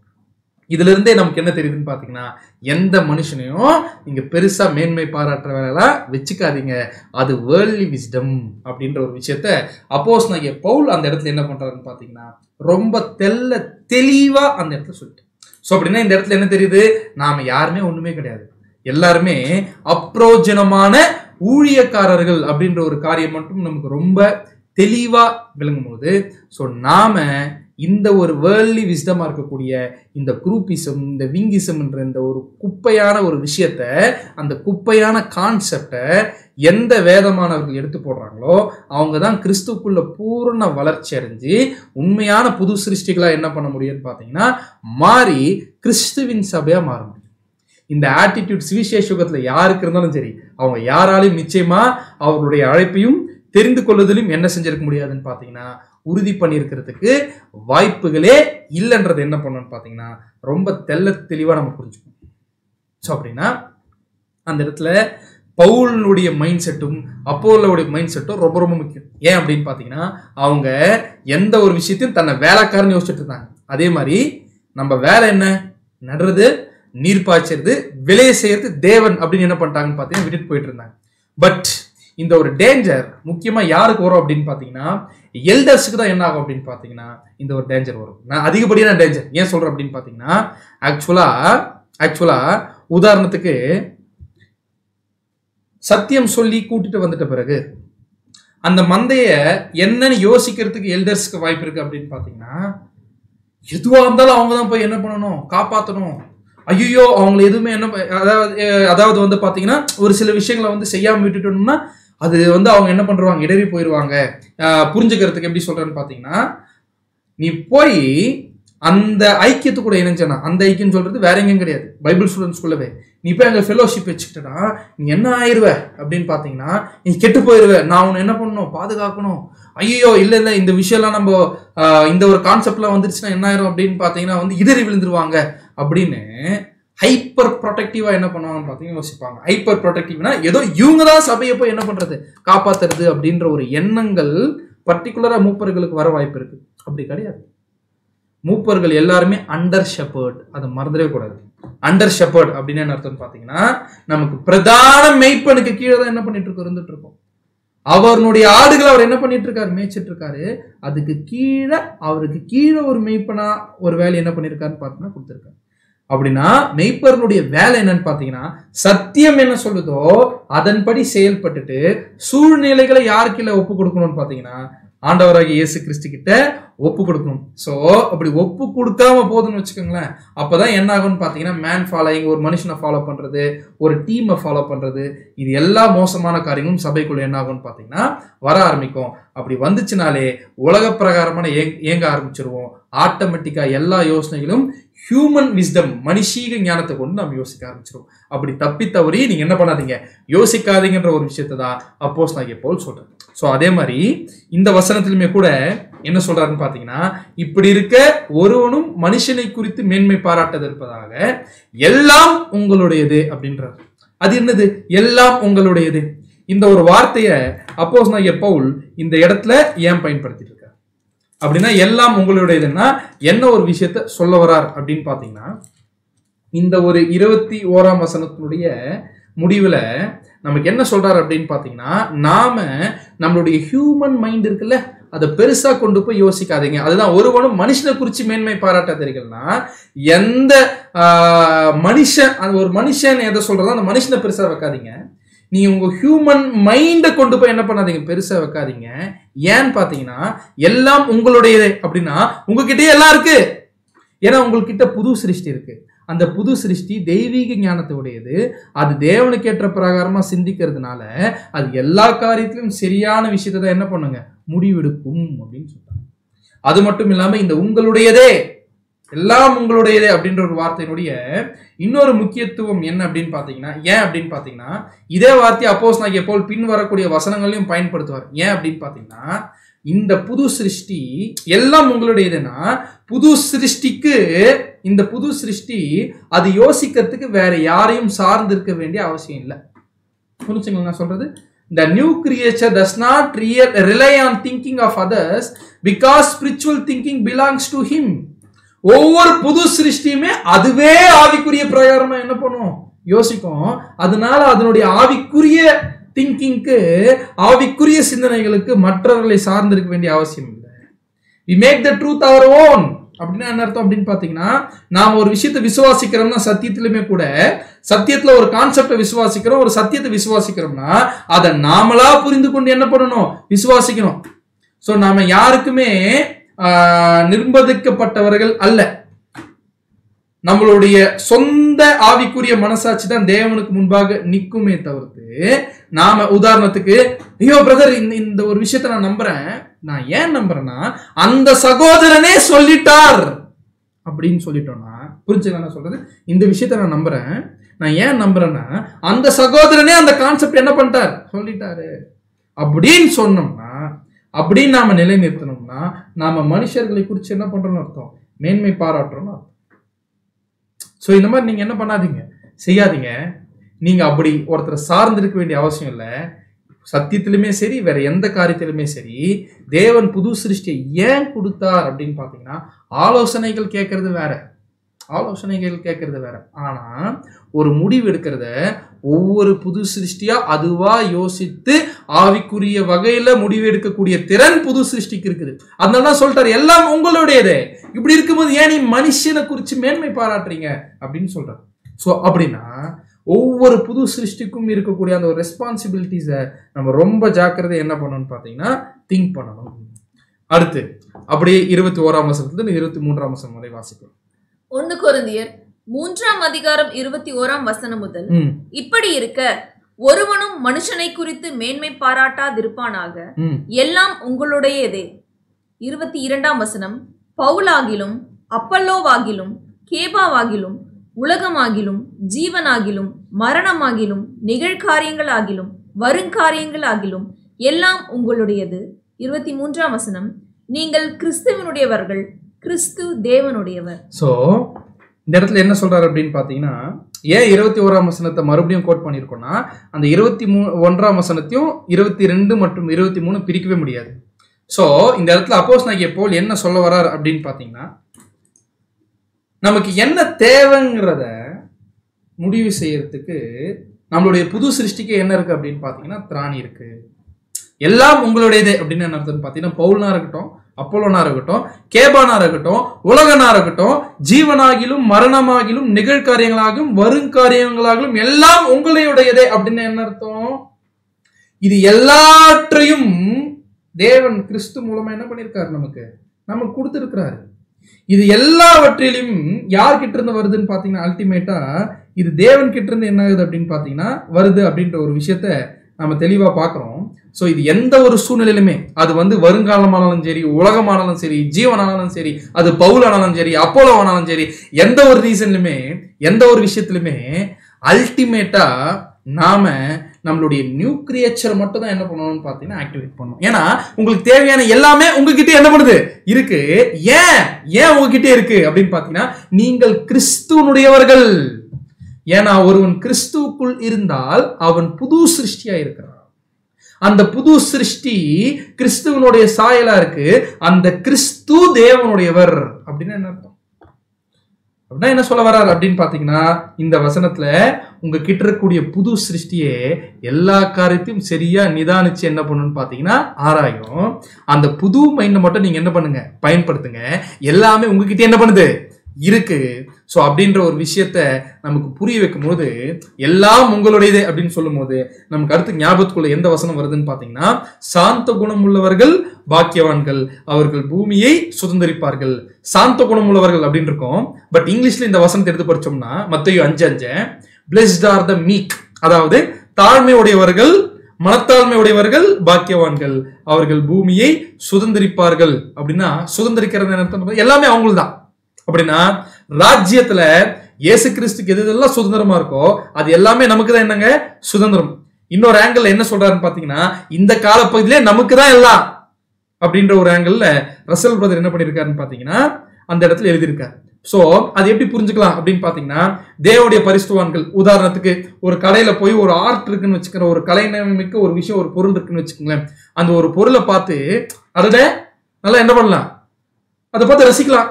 இதுல இருந்தே நமக்கு என்ன தெரியுதுன்னு பாத்தீங்கன்னா எந்த மனுஷனையும் நீங்க பெருசா மேன்மை பாராட்டுற வேலையெல்லாம் வச்சுக்காதீங்க அது வேர்ல்ட்லி விஸ்டம் அப்படின்ற ஒரு விஷயத்த அப்போஸ் நான் பவுல் அந்த இடத்துல என்ன பண்றாருன்னு பாத்தீங்கன்னா ரொம்ப தெல்ல தெளிவா அந்த இடத்துல சொல்லிட்டு ஸோ அப்படின்னா இந்த இடத்துல என்ன தெரியுது நாம யாருமே ஒண்ணுமே கிடையாது எல்லாருமே அப்ரோஜனமான ஊழியக்காரர்கள் அப்படின்ற ஒரு காரியம் மட்டும் நமக்கு ரொம்ப தெளிவா விளங்கும் போது ஸோ நாம இந்த ஒரு வேர்ல்ட்லி விஸ்டமா இருக்கக்கூடிய இந்த குரூப்பிசம் இந்த விங்கிசம்ன்ற இந்த ஒரு குப்பையான ஒரு விஷயத்த அந்த குப்பையான கான்செப்டை எந்த வேதமானவர்கள் எடுத்து போடுறாங்களோ அவங்க தான் கிறிஸ்துக்குள்ள பூர்ண வளர்ச்சி அடைஞ்சு உண்மையான புது சிருஷ்டிகளா என்ன பண்ண முடியும்னு பார்த்தீங்கன்னா மாறி கிறிஸ்துவின் சபையா மாற முடியும் இந்த ஆட்டிடியூட் சுவிசேஷ யுகத்துல யாருக்கு இருந்தாலும் சரி அவங்க யாராலையும் நிச்சயமா அவர்களுடைய அழைப்பையும் தெரிந்து கொள்வதிலும் என்ன செஞ்சிருக்க முடியாதுன்னு பார்த்தீங்கன்னா உறுதி பண்ணியிருக்கிறதுக்கு வாய்ப்புகளே இல்லைன்றது என்ன பண்ணணும்னு பார்த்தீங்கன்னா ரொம்ப தெள்ள தெளிவாக நம்ம புரிஞ்சுக்கணும் ஸோ அப்படின்னா அந்த இடத்துல பவுலுடைய மைண்ட் செட்டும் அப்போலோடைய மைண்ட் செட்டும் ரொம்ப ரொம்ப முக்கியம் ஏன் அப்படின்னு பார்த்தீங்கன்னா அவங்க எந்த ஒரு விஷயத்தையும் தன்னை வேலைக்காரன்னு யோசிச்சுட்டு இருந்தாங்க அதே மாதிரி நம்ம வேலை என்ன நடுறது நீர் பாய்ச்சறது விளைய செய்யறது தேவன் அப்படின்னு என்ன பண்ணிட்டாங்கன்னு பார்த்தீங்கன்னா விட்டுட்டு போயிட்டு இருந்தாங்க பட் இந்த ஒரு டேஞ்சர் முக்கியமா யாருக்கு வரும் அப்படின்னு பார்த்தீங்கன்னா எல்டர்ஸுக்கு தான் என்ன ஆகும் அப்படின்னு பார்த்தீங்கன்னா இந்த ஒரு டேஞ்சர் வரும் நான் அதிகப்படியான டேஞ்சர் ஏன் சொல்றேன் அப்படின்னு பார்த்தீங்கன்னா ஆக்சுவலா ஆக்சுவலா உதாரணத்துக்கு சத்தியம் சொல்லி கூட்டிட்டு வந்துட்ட பிறகு அந்த மந்தைய என்னன்னு யோசிக்கிறதுக்கு எல்டர்ஸ்க்கு வாய்ப்பு இருக்கு அப்படின்னு பார்த்தீங்கன்னா எதுவா இருந்தாலும் அவங்க தான் போய் என்ன பண்ணணும் காப்பாற்றணும் ஐயோ அவங்கள எதுவுமே என்ன ப- அதாவது அஹ், அதாவது வந்து பாத்தீங்கன்னா ஒரு சில விஷயங்களை வந்து செய்யாம விட்டுட்டோம்னா அது வந்து அவங்க என்ன பண்றாங்க இடறி போயிடுவாங்க அஹ், புரிஞ்சுக்கிறதுக்கு எப்படி சொல்றேன்னு பாத்தீங்கன்னா நீ போய் அந்த ஐக்கியத்து கூட இணைஞ்சனா அந்த ஐக்கியம் சொல்றது வேற எங்கேயும் கிடையாது பைபிள் ஸ்டூடெண்ட்ஸ்குள்ளவே நீ போய் அங்கே ஃபெலோஷிப் வச்சுக்கிட்டனா நீ என்ன ஆயிருவ அப்படின்னு பார்த்தீங்கன்னா நீ கெட்டு போயிருவ நான் உன்னை என்ன பண்ணணும் பாதுகாக்கணும் ஐயோ இல்லை இல்லை இந்த விஷயம்லாம் நம்ம ஆஹ், இந்த ஒரு கான்செப்ட்லாம் வந்துருச்சுன்னா என்ன ஆயிரும் அப்படின்னு பார்த்தீங்கன்னா வந்து இடறி விழுந்துருவாங்க அப்படின்னு ஹைப்பர் ப்ரொடெக்டிவா என்ன பண்ணுவாங்கன்னு பார்த்தீங்கன்னா யோசிப்பாங்க ஹைப்பர் ப்ரொடெக்டிவ்னா ஏதோ இவங்க தான் சபையை போய் என்ன பண்றது காப்பாத்துறது அப்படின்ற ஒரு எண்ணங்கள் பர்டிகுலரா மூப்பர்களுக்கு வர வாய்ப்பு இருக்கு அப்படி கிடையாது மூப்பர்கள் எல்லாருமே அண்டர் ஷெப்பர்ட் அதை மறந்துடவே கூடாது அண்டர் ஷெப்பர்ட் அப்படின்னு என்ன அர்த்தம்னு பார்த்தீங்கன்னா நமக்கு பிரதான மெய்ப்பனுக்கு கீழே தான் என்ன பண்ணிட்டு இருக்கோம் இருந்துட்டு இருக்கோம் அவருடைய ஆடுகளை அவர் என்ன பண்ணிட்டு இருக்காரு மேய்ச்சிட்டு இருக்காரு அதுக்கு கீழே அவருக்கு கீழே ஒரு மெய்ப்பனா ஒரு வேலை என்ன பண்ணிருக்காருன்னு பார்த்தீங்கன்னா கொடுத்துருக்காரு அப்படின்னா மெய்ப்பர்களுடைய வேலை என்னன்னு பார்த்தீங்கன்னா சத்தியம் என்ன சொல்லுதோ அதன்படி செயல்பட்டுட்டு சூழ்நிலைகளை யார் கீழே ஒப்பு கொடுக்கணும்னு பார்த்தீங்கன்னா ஆண்டவராகிய இயேசு கிறிஸ்து கிட்ட ஒப்பு கொடுக்கணும் ஸோ அப்படி ஒப்பு கொடுக்காம போதுன்னு வச்சுக்கோங்களேன் அப்பதான் என்ன ஆகும்னு பார்த்தீங்கன்னா மேன் ஃபாலோயிங் ஒரு மனுஷனை ஃபாலோ பண்றது ஒரு டீமை ஃபாலோ பண்றது இது எல்லா மோசமான காரியங்களும் சபைக்குள்ள என்ன ஆகும்னு பார்த்தீங்கன்னா வர ஆரம்பிக்கும் அப்படி வந்துச்சுனாலே உலக பிரகாரமான ஏங்- இயங்க ஆரம்பிச்சிருவோம் ஆட்டோமேட்டிக்கா எல்லா யோசனைகளும் ஹியூமன் விஸ்டம் மனுஷீக ஞானத்தை கொண்டு நம்ம யோசிக்க ஆரம்பிச்சிருவோம் அப்படி தப்பி தவறி நீங்க என்ன பண்ணாதீங்க யோசிக்காதீங்கன்ற ஒரு விஷயத்தை தான் அப்போஸ் நான் போல் சொல்றேன் ஸோ அதே மாதிரி இந்த வசனத்திலுமே கூட என்ன சொல்றாருன்னு பார்த்தீங்கன்னா இப்படி இருக்க ஒருவனும் மனுஷனை குறித்து மேன்மை பாராட்டது இருப்பதாக எல்லாம் உங்களுடையது அப்படின்றார் அது என்னது எல்லாம் உங்களுடையது இந்த ஒரு வார்த்தையை அப்போஸ் நான் பவுல் இந்த இடத்துல ஏன் பயன்படுத்திட்டு இருக்கார் அப்படின்னா எல்லாம் உங்களுடையதுன்னா என்ன ஒரு விஷயத்த சொல்ல வரார் அப்படின்னு பார்த்தீங்கன்னா இந்த ஒரு இருபத்தி ஓராம் வசனத்தினுடைய முடிவுல நமக்கு என்ன சொல்றாரு அப்படின்னு பார்த்தீங்கன்னா நாம நம்மளுடைய ஹியூமன் மைண்ட் இருக்குல்ல அதை பெருசா கொண்டு போய் யோசிக்காதீங்க அதுதான் ஒருவனும் மனுஷனை குறித்து மேன்மை பாராட்டாதீர்கள்னா எந்த ஆஹ், மனுஷன் அந்த ஒரு மனுஷன் எதை சொல்றதோ அந்த மனுஷனை பெருசா வைக்காதீங்க நீ உங்க ஹியூமன் மைண்டை கொண்டு போய் என்ன பண்ணாதீங்க பெருசா வைக்காதீங்க ஏன்னு பார்த்தீங்கன்னா எல்லாம் உங்களுடையது அப்படின்னா உங்ககிட்டயே எல்லாம் இருக்கு ஏன்னா உங்ககிட்ட புது சிருஷ்டி இருக்கு அந்த புது சிருஷ்டி தெய்வீக ஞானத்தை உடையது அது தேவனுக்கு ஏற்ற பிரகாரமா சிந்திக்கிறதுனால அது எல்லா காரியத்திலும் சரியான விஷயத்தை தான் என்ன பண்ணுங்க முடிவெடுக்கும் அப்படின்னு சொல்றாங்க அது மட்டும் இல்லாம இந்த உங்களுடையதே எல்லாம் உங்களுடையதே அப்படின்ற ஒரு வார்த்தையினுடைய இன்னொரு முக்கியத்துவம் என்ன அப்படின்னு பார்த்தீங்கன்னா ஏன் அப்படின்னு பார்த்தீங்கன்னா இதே வார்த்தை அப்போஸ் நான் போல் பின் வரக்கூடிய வசனங்களையும் பயன்படுத்துவார் ஏன் அப்படின்னு பார்த்தீங்கன்னா இந்த புது சிருஷ்டி எல்லாம் உங்களுடையதுன்னா புது சிருஷ்டிக்கு இந்த புது சிருஷ்டி அது யோசிக்கிறதுக்கு வேற யாரையும் சார்ந்து இருக்க வேண்டிய அவசியம் இல்லை புரிஞ்சுங்களா நான் சொல்றது the new creature does not real, rely on thinking of others because spiritual thinking belongs to him ஒவ்வொரு புது சிருஷ்டியுமே அதுவே ஆவிக்குரிய பிரகாரமா என்ன பண்ணும் யோசிக்கும் அதனால அதனுடைய ஆவிக்குரிய திங்கிங்க்கு ஆவிக்குரிய சிந்தனைகளுக்கு மற்றவர்களை சார்ந்திருக்க வேண்டிய அவசியம் இல்லை we make the truth our own அப்படின்னா என்ன அர்த்தம் அப்படின்னு பார்த்தீங்கன்னா நாம் ஒரு விஷயத்தை விசுவாசிக்கிறோம்னா சத்தியத்திலுமே கூட சத்தியத்துல ஒரு கான்செப்டை விசுவாசிக்கிறோம் ஒரு சத்தியத்தை விசுவாசிக்கிறோம்னா அதை நாமளா புரிந்து கொண்டு என்ன பண்ணணும் விசுவாசிக்கணும் ஸோ நாம யாருக்குமே ஆஹ், நிர்பந்திக்கப்பட்டவர்கள் அல்ல நம்மளுடைய சொந்த ஆவிக்குரிய மனசாட்சி தான் தேவனுக்கு முன்பாக நிக்குமே தவிர்த்து நாம உதாரணத்துக்கு ஐயோ பிரதர் இந்த இந்த ஒரு விஷயத்தை நான் நம்புறேன் நான் ஏன் நம்புறேன்னா அந்த சகோதரனே சொல்லிட்டார் அப்படின்னு சொல்லிட்டோம்னா புரிஞ்சுங்க நான் சொல்றது இந்த விஷயத்தை நான் நம்புறேன் நான் ஏன் நம்புறேன்னா அந்த சகோதரனே அந்த கான்செப்ட் என்ன பண்ணிட்டார் சொல்லிட்டாரு அப்படின்னு சொன்னோம்னா அப்படின்னு நாம நிலைநிறுத்தணும்னா நாம மனுஷர்களை குறித்து என்ன பண்றோம்னு அர்த்தம் மேன்மை பாராட்டுறோம்னு அர்த்தம் ஸோ இந்த மாதிரி நீங்க என்ன பண்ணாதீங்க செய்யாதீங்க நீங்க அப்படி ஒருத்தரை சார்ந்து இருக்க வேண்டிய அவசியம் இல்லை சத்தியத்திலுமே சரி வேற எந்த காரியத்திலுமே சரி தேவன் புது சிருஷ்டியை ஏன் கொடுத்தார் அப்படின்னு பார்த்தீங்கன்னா ஆலோசனைகள் கேட்கறது வேற ஆலோசனைகள் கேட்கறது வேற ஆனா ஒரு முடிவு எடுக்கிறத ஒவ்வொரு புது சிருஷ்டியா அதுவா யோசித்து ஆவிக்குரிய வகையில முடிவு எடுக்கக்கூடிய திறன் புது சிருஷ்டிக்கு இருக்குது அதனால தான் சொல்லிட்டாரு எல்லாம் உங்களுடையதே இப்படி இருக்கும்போது ஏன் நீ மனுஷனை குறித்து மேன்மை பாராட்டுறீங்க அப்படின்னு சொல்றாரு ஸோ அப்படின்னா ஒவ்வொரு புது சிருஷ்டிக்கும் இருக்கக்கூடிய அந்த ஒரு ரெஸ்பான்சிபிலிட்டிஸை நம்ம ரொம்ப ஜாக்கிரதை என்ன பண்ணணும்னு பார்த்தீங்கன்னா திங்க் பண்ணணும் அடுத்து அப்படியே இருபத்தி ஓராம் வசனத்துல இருபத்தி மூன்றாம் வசனம் வரை வாசிக்கலாம் ஒன்னு கொரிந்தியர் மூன்றாம் அதிகாரம் இருபத்தி ஓராம் வசனம் முதல் ம் இப்படி இருக்க ஒருவனும் மனுஷனை குறித்து மேன்மை பாராட்டாதிருப்பானாக ம் எல்லாம் உங்களுடையதே இருபத்தி இரண்டாம் வசனம் பவுலாகிலும் அப்பல்லோவாகிலும் கேபாவாகிலும் உலகமாகிலும் ஜீவனாகிலும் மரணமாகிலும் நிகழ்காரியங்களாகிலும் வருங்காரியங்களாகிலும் எல்லாம் உங்களுடையது இருபத்தி மூன்றாம் வசனம் நீங்கள் கிறிஸ்துவனுடையவர்கள் கிறிஸ்து தேவனுடையவர் ஸோ இந்த இடத்துல என்ன சொல்றாரு அப்படின்னு பார்த்தீங்கன்னா ஏன் இருபத்தி ஓராம் வசனத்தை மறுபடியும் கோட் பண்ணியிருக்கோம்னா அந்த இருபத்தி மூ ஒன்றாம் வசனத்தையும் இருபத்தி ரெண்டு மற்றும் இருபத்தி மூணு பிரிக்கவே முடியாது ஸோ இந்த இடத்துல அப்போஸ் நாகிய போல் என்ன சொல்ல வரார் அப்படின்னு பார்த்தீங்கன்னா நமக்கு என்ன தேவைங்கிறத முடிவு செய்யறதுக்கு நம்மளுடைய புது சிருஷ்டிக்கு என்ன இருக்கு அப்படின்னு பார்த்தீங்கன்னா திராணி இருக்கு எல்லாம் உங்களுடையது அப்படின்னு என்ன அர்த்தம்னு பார்த்தீங்கன்னா பவுல்னா இருக்கட்டும் அப்போலோனா இருக்கட்டும் கேபானா இருக்கட்டும் உலகனா இருக்கட்டும் ஜீவனாகிலும் மரணமாகிலும் நிகழ்காரியங்களாகிலும் வருங்காரியங்களாகிலும் எல்லாம் உங்களுடையதே அப்படின்னு என்ன அர்த்தம் இது எல்லாற்றையும் தேவன் கிறிஸ்து மூலமா என்ன பண்ணியிருக்காரு நமக்கு நமக்கு கொடுத்துருக்கிறாரு இது எல்லாவற்றிலும் யார்கிட்ட இருந்து வருதுன்னு பார்த்தீங்கன்னா அல்டிமேட்டா இது தேவன் கிட்ட இருந்து என்ன ஆகுது அப்படின்னு பார்த்தீங்கன்னா வருது அப்படின்ற ஒரு விஷயத்த நம்ம தெளிவா பார்க்குறோம் ஸோ இது எந்த ஒரு சூழ்நிலையிலுமே அது வந்து வருங்காலமானாலும் சரி உலகமானாலும் சரி ஜீவனானாலும் சரி அது பவுலானாலும் சரி அப்போலோ ஆனாலும் சரி எந்த ஒரு ரீசன்லுமே எந்த ஒரு விஷயத்துலுமே அல்டிமேட்டா நாம நம்மளுடைய நியூ கிரியேச்சர் மட்டும் தான் என்ன பண்ணணும்னு பார்த்தீங்கன்னா ஆக்டிவேட் பண்ணணும் ஏன்னா உங்களுக்கு தேவையான எல்லாமே உங்ககிட்ட என்ன பண்ணுது இருக்கு ஏன் ஏன் உங்ககிட்ட இருக்கு அப்படின்னு பார்த்தீங்கன்னா நீங்கள் கிறிஸ்துவனுடையவர்கள் ஏன்னா ஒருவன் கிறிஸ்துவுக்குள் இருந்தால் அவன் புது சிருஷ்டியா இருக்கிறான் அந்த புது சிருஷ்டி கிறிஸ்துவனுடைய சாயலா இருக்கு அந்த கிறிஸ்து தேவனுடையவர் அப்படின்னு என்ன அர்த்தம் அப்படின்னா என்ன சொல்ல வர்றாரு அப்படின்னு பாத்தீங்கன்னா இந்த வசனத்துல உங்க கிட்ட இருக்கக்கூடிய புது சிருஷ்டியே எல்லா காரியத்தையும் சரியா நிதானிச்சு என்ன பண்ணணும்னு பாத்தீங்கன்னா ஆராயும் அந்த புது மைண்டை மட்டும் நீங்க என்ன பண்ணுங்க பயன்படுத்துங்க எல்லாமே உங்ககிட்ட என்ன பண்ணுது இருக்கு ஸோ அப்படின்ற ஒரு விஷயத்த நமக்கு புரிய வைக்கும் போது எல்லாம் உங்களுடையது அப்படின்னு சொல்லும்போது நமக்கு அடுத்து ஞாபகத்துக்குள்ள எந்த வசனம் வருதுன்னு பார்த்தீங்கன்னா சாந்த குணம் உள்ளவர்கள் பாக்கியவான்கள் அவர்கள் பூமியை சுதந்திரிப்பார்கள் சாந்த குணம் உள்ளவர்கள் அப்படின்னு இருக்கும் பட் இங்கிலீஷ்ல இந்த வசனத்தை எடுத்து படிச்சோம்னா மத்தையும் அஞ்சு அஞ்சு பிளெஸ்ட் ஆர் த மீக் அதாவது தாழ்மை உடையவர்கள் மனத்தாழ்மை உடையவர்கள் பாக்கியவான்கள் அவர்கள் பூமியை சுதந்திரிப்பார்கள் அப்படின்னா சுதந்திரிக்கிறது என்ன அர்த்தம்? எல்லாமே அவங்களுக்கு தான் அப்படின்னா ராஜ்யத்துல இயேசு கிறிஸ்துக்கு எது எதெல்லாம் சுதந்திரமா இருக்கோ அது எல்லாமே நமக்கு தான் என்னங்க சுதந்திரம் இன்னொரு ஆங்கிள் என்ன சொல்றாருன்னு பாத்தீங்கன்னா இந்த காலப்பகுதியிலே நமக்கு தான் எல்லாம் அப்படின்ற ஒரு ஆங்கிள் ரசல் பிரதர் என்ன பண்ணியிருக்காருன்னு பாத்தீங்கன்னா அந்த இடத்துல எழுதியிருக்காரு சோ அது எப்படி புரிஞ்சுக்கலாம் அப்படின்னு பாத்தீங்கன்னா தேவனுடைய பரிசுவான்கள் உதாரணத்துக்கு ஒரு கடையில போய் ஒரு ஆர்ட் இருக்குன்னு வச்சுக்கிற ஒரு கலைநமிக்க ஒரு விஷயம் ஒரு பொருள் இருக்குன்னு வச்சுக்கோங்களேன் அந்த ஒரு பொருளை பார்த்து அதோட நல்லா என்ன பண்ணலாம் அதை பார்த்து ரசிக்கலாம்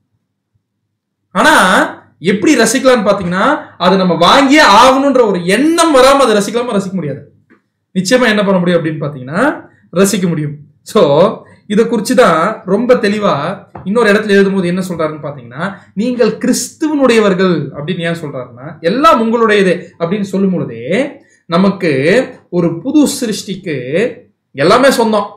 ஆனா எப்படி ரசிக்கலாம்னு பாத்தீங்கன்னா அதை நம்ம வாங்கியே ஆகணுன்ற ஒரு எண்ணம் வராம அதை ரசிக்கலாமா ரசிக்க முடியாது நிச்சயமா என்ன பண்ண முடியும் அப்படின்னு பாத்தீங்கன்னா ரசிக்க முடியும் சோ இதை குறித்து தான் ரொம்ப தெளிவா இன்னொரு இடத்துல எழுதும்போது என்ன சொல்றாருன்னு பாத்தீங்கன்னா நீங்கள் கிறிஸ்துவனுடையவர்கள் அப்படின்னு ஏன் சொல்றாருன்னா எல்லாம் உங்களுடையது அப்படின்னு சொல்லும் பொழுதே நமக்கு ஒரு புது சிருஷ்டிக்கு எல்லாமே சொந்தம்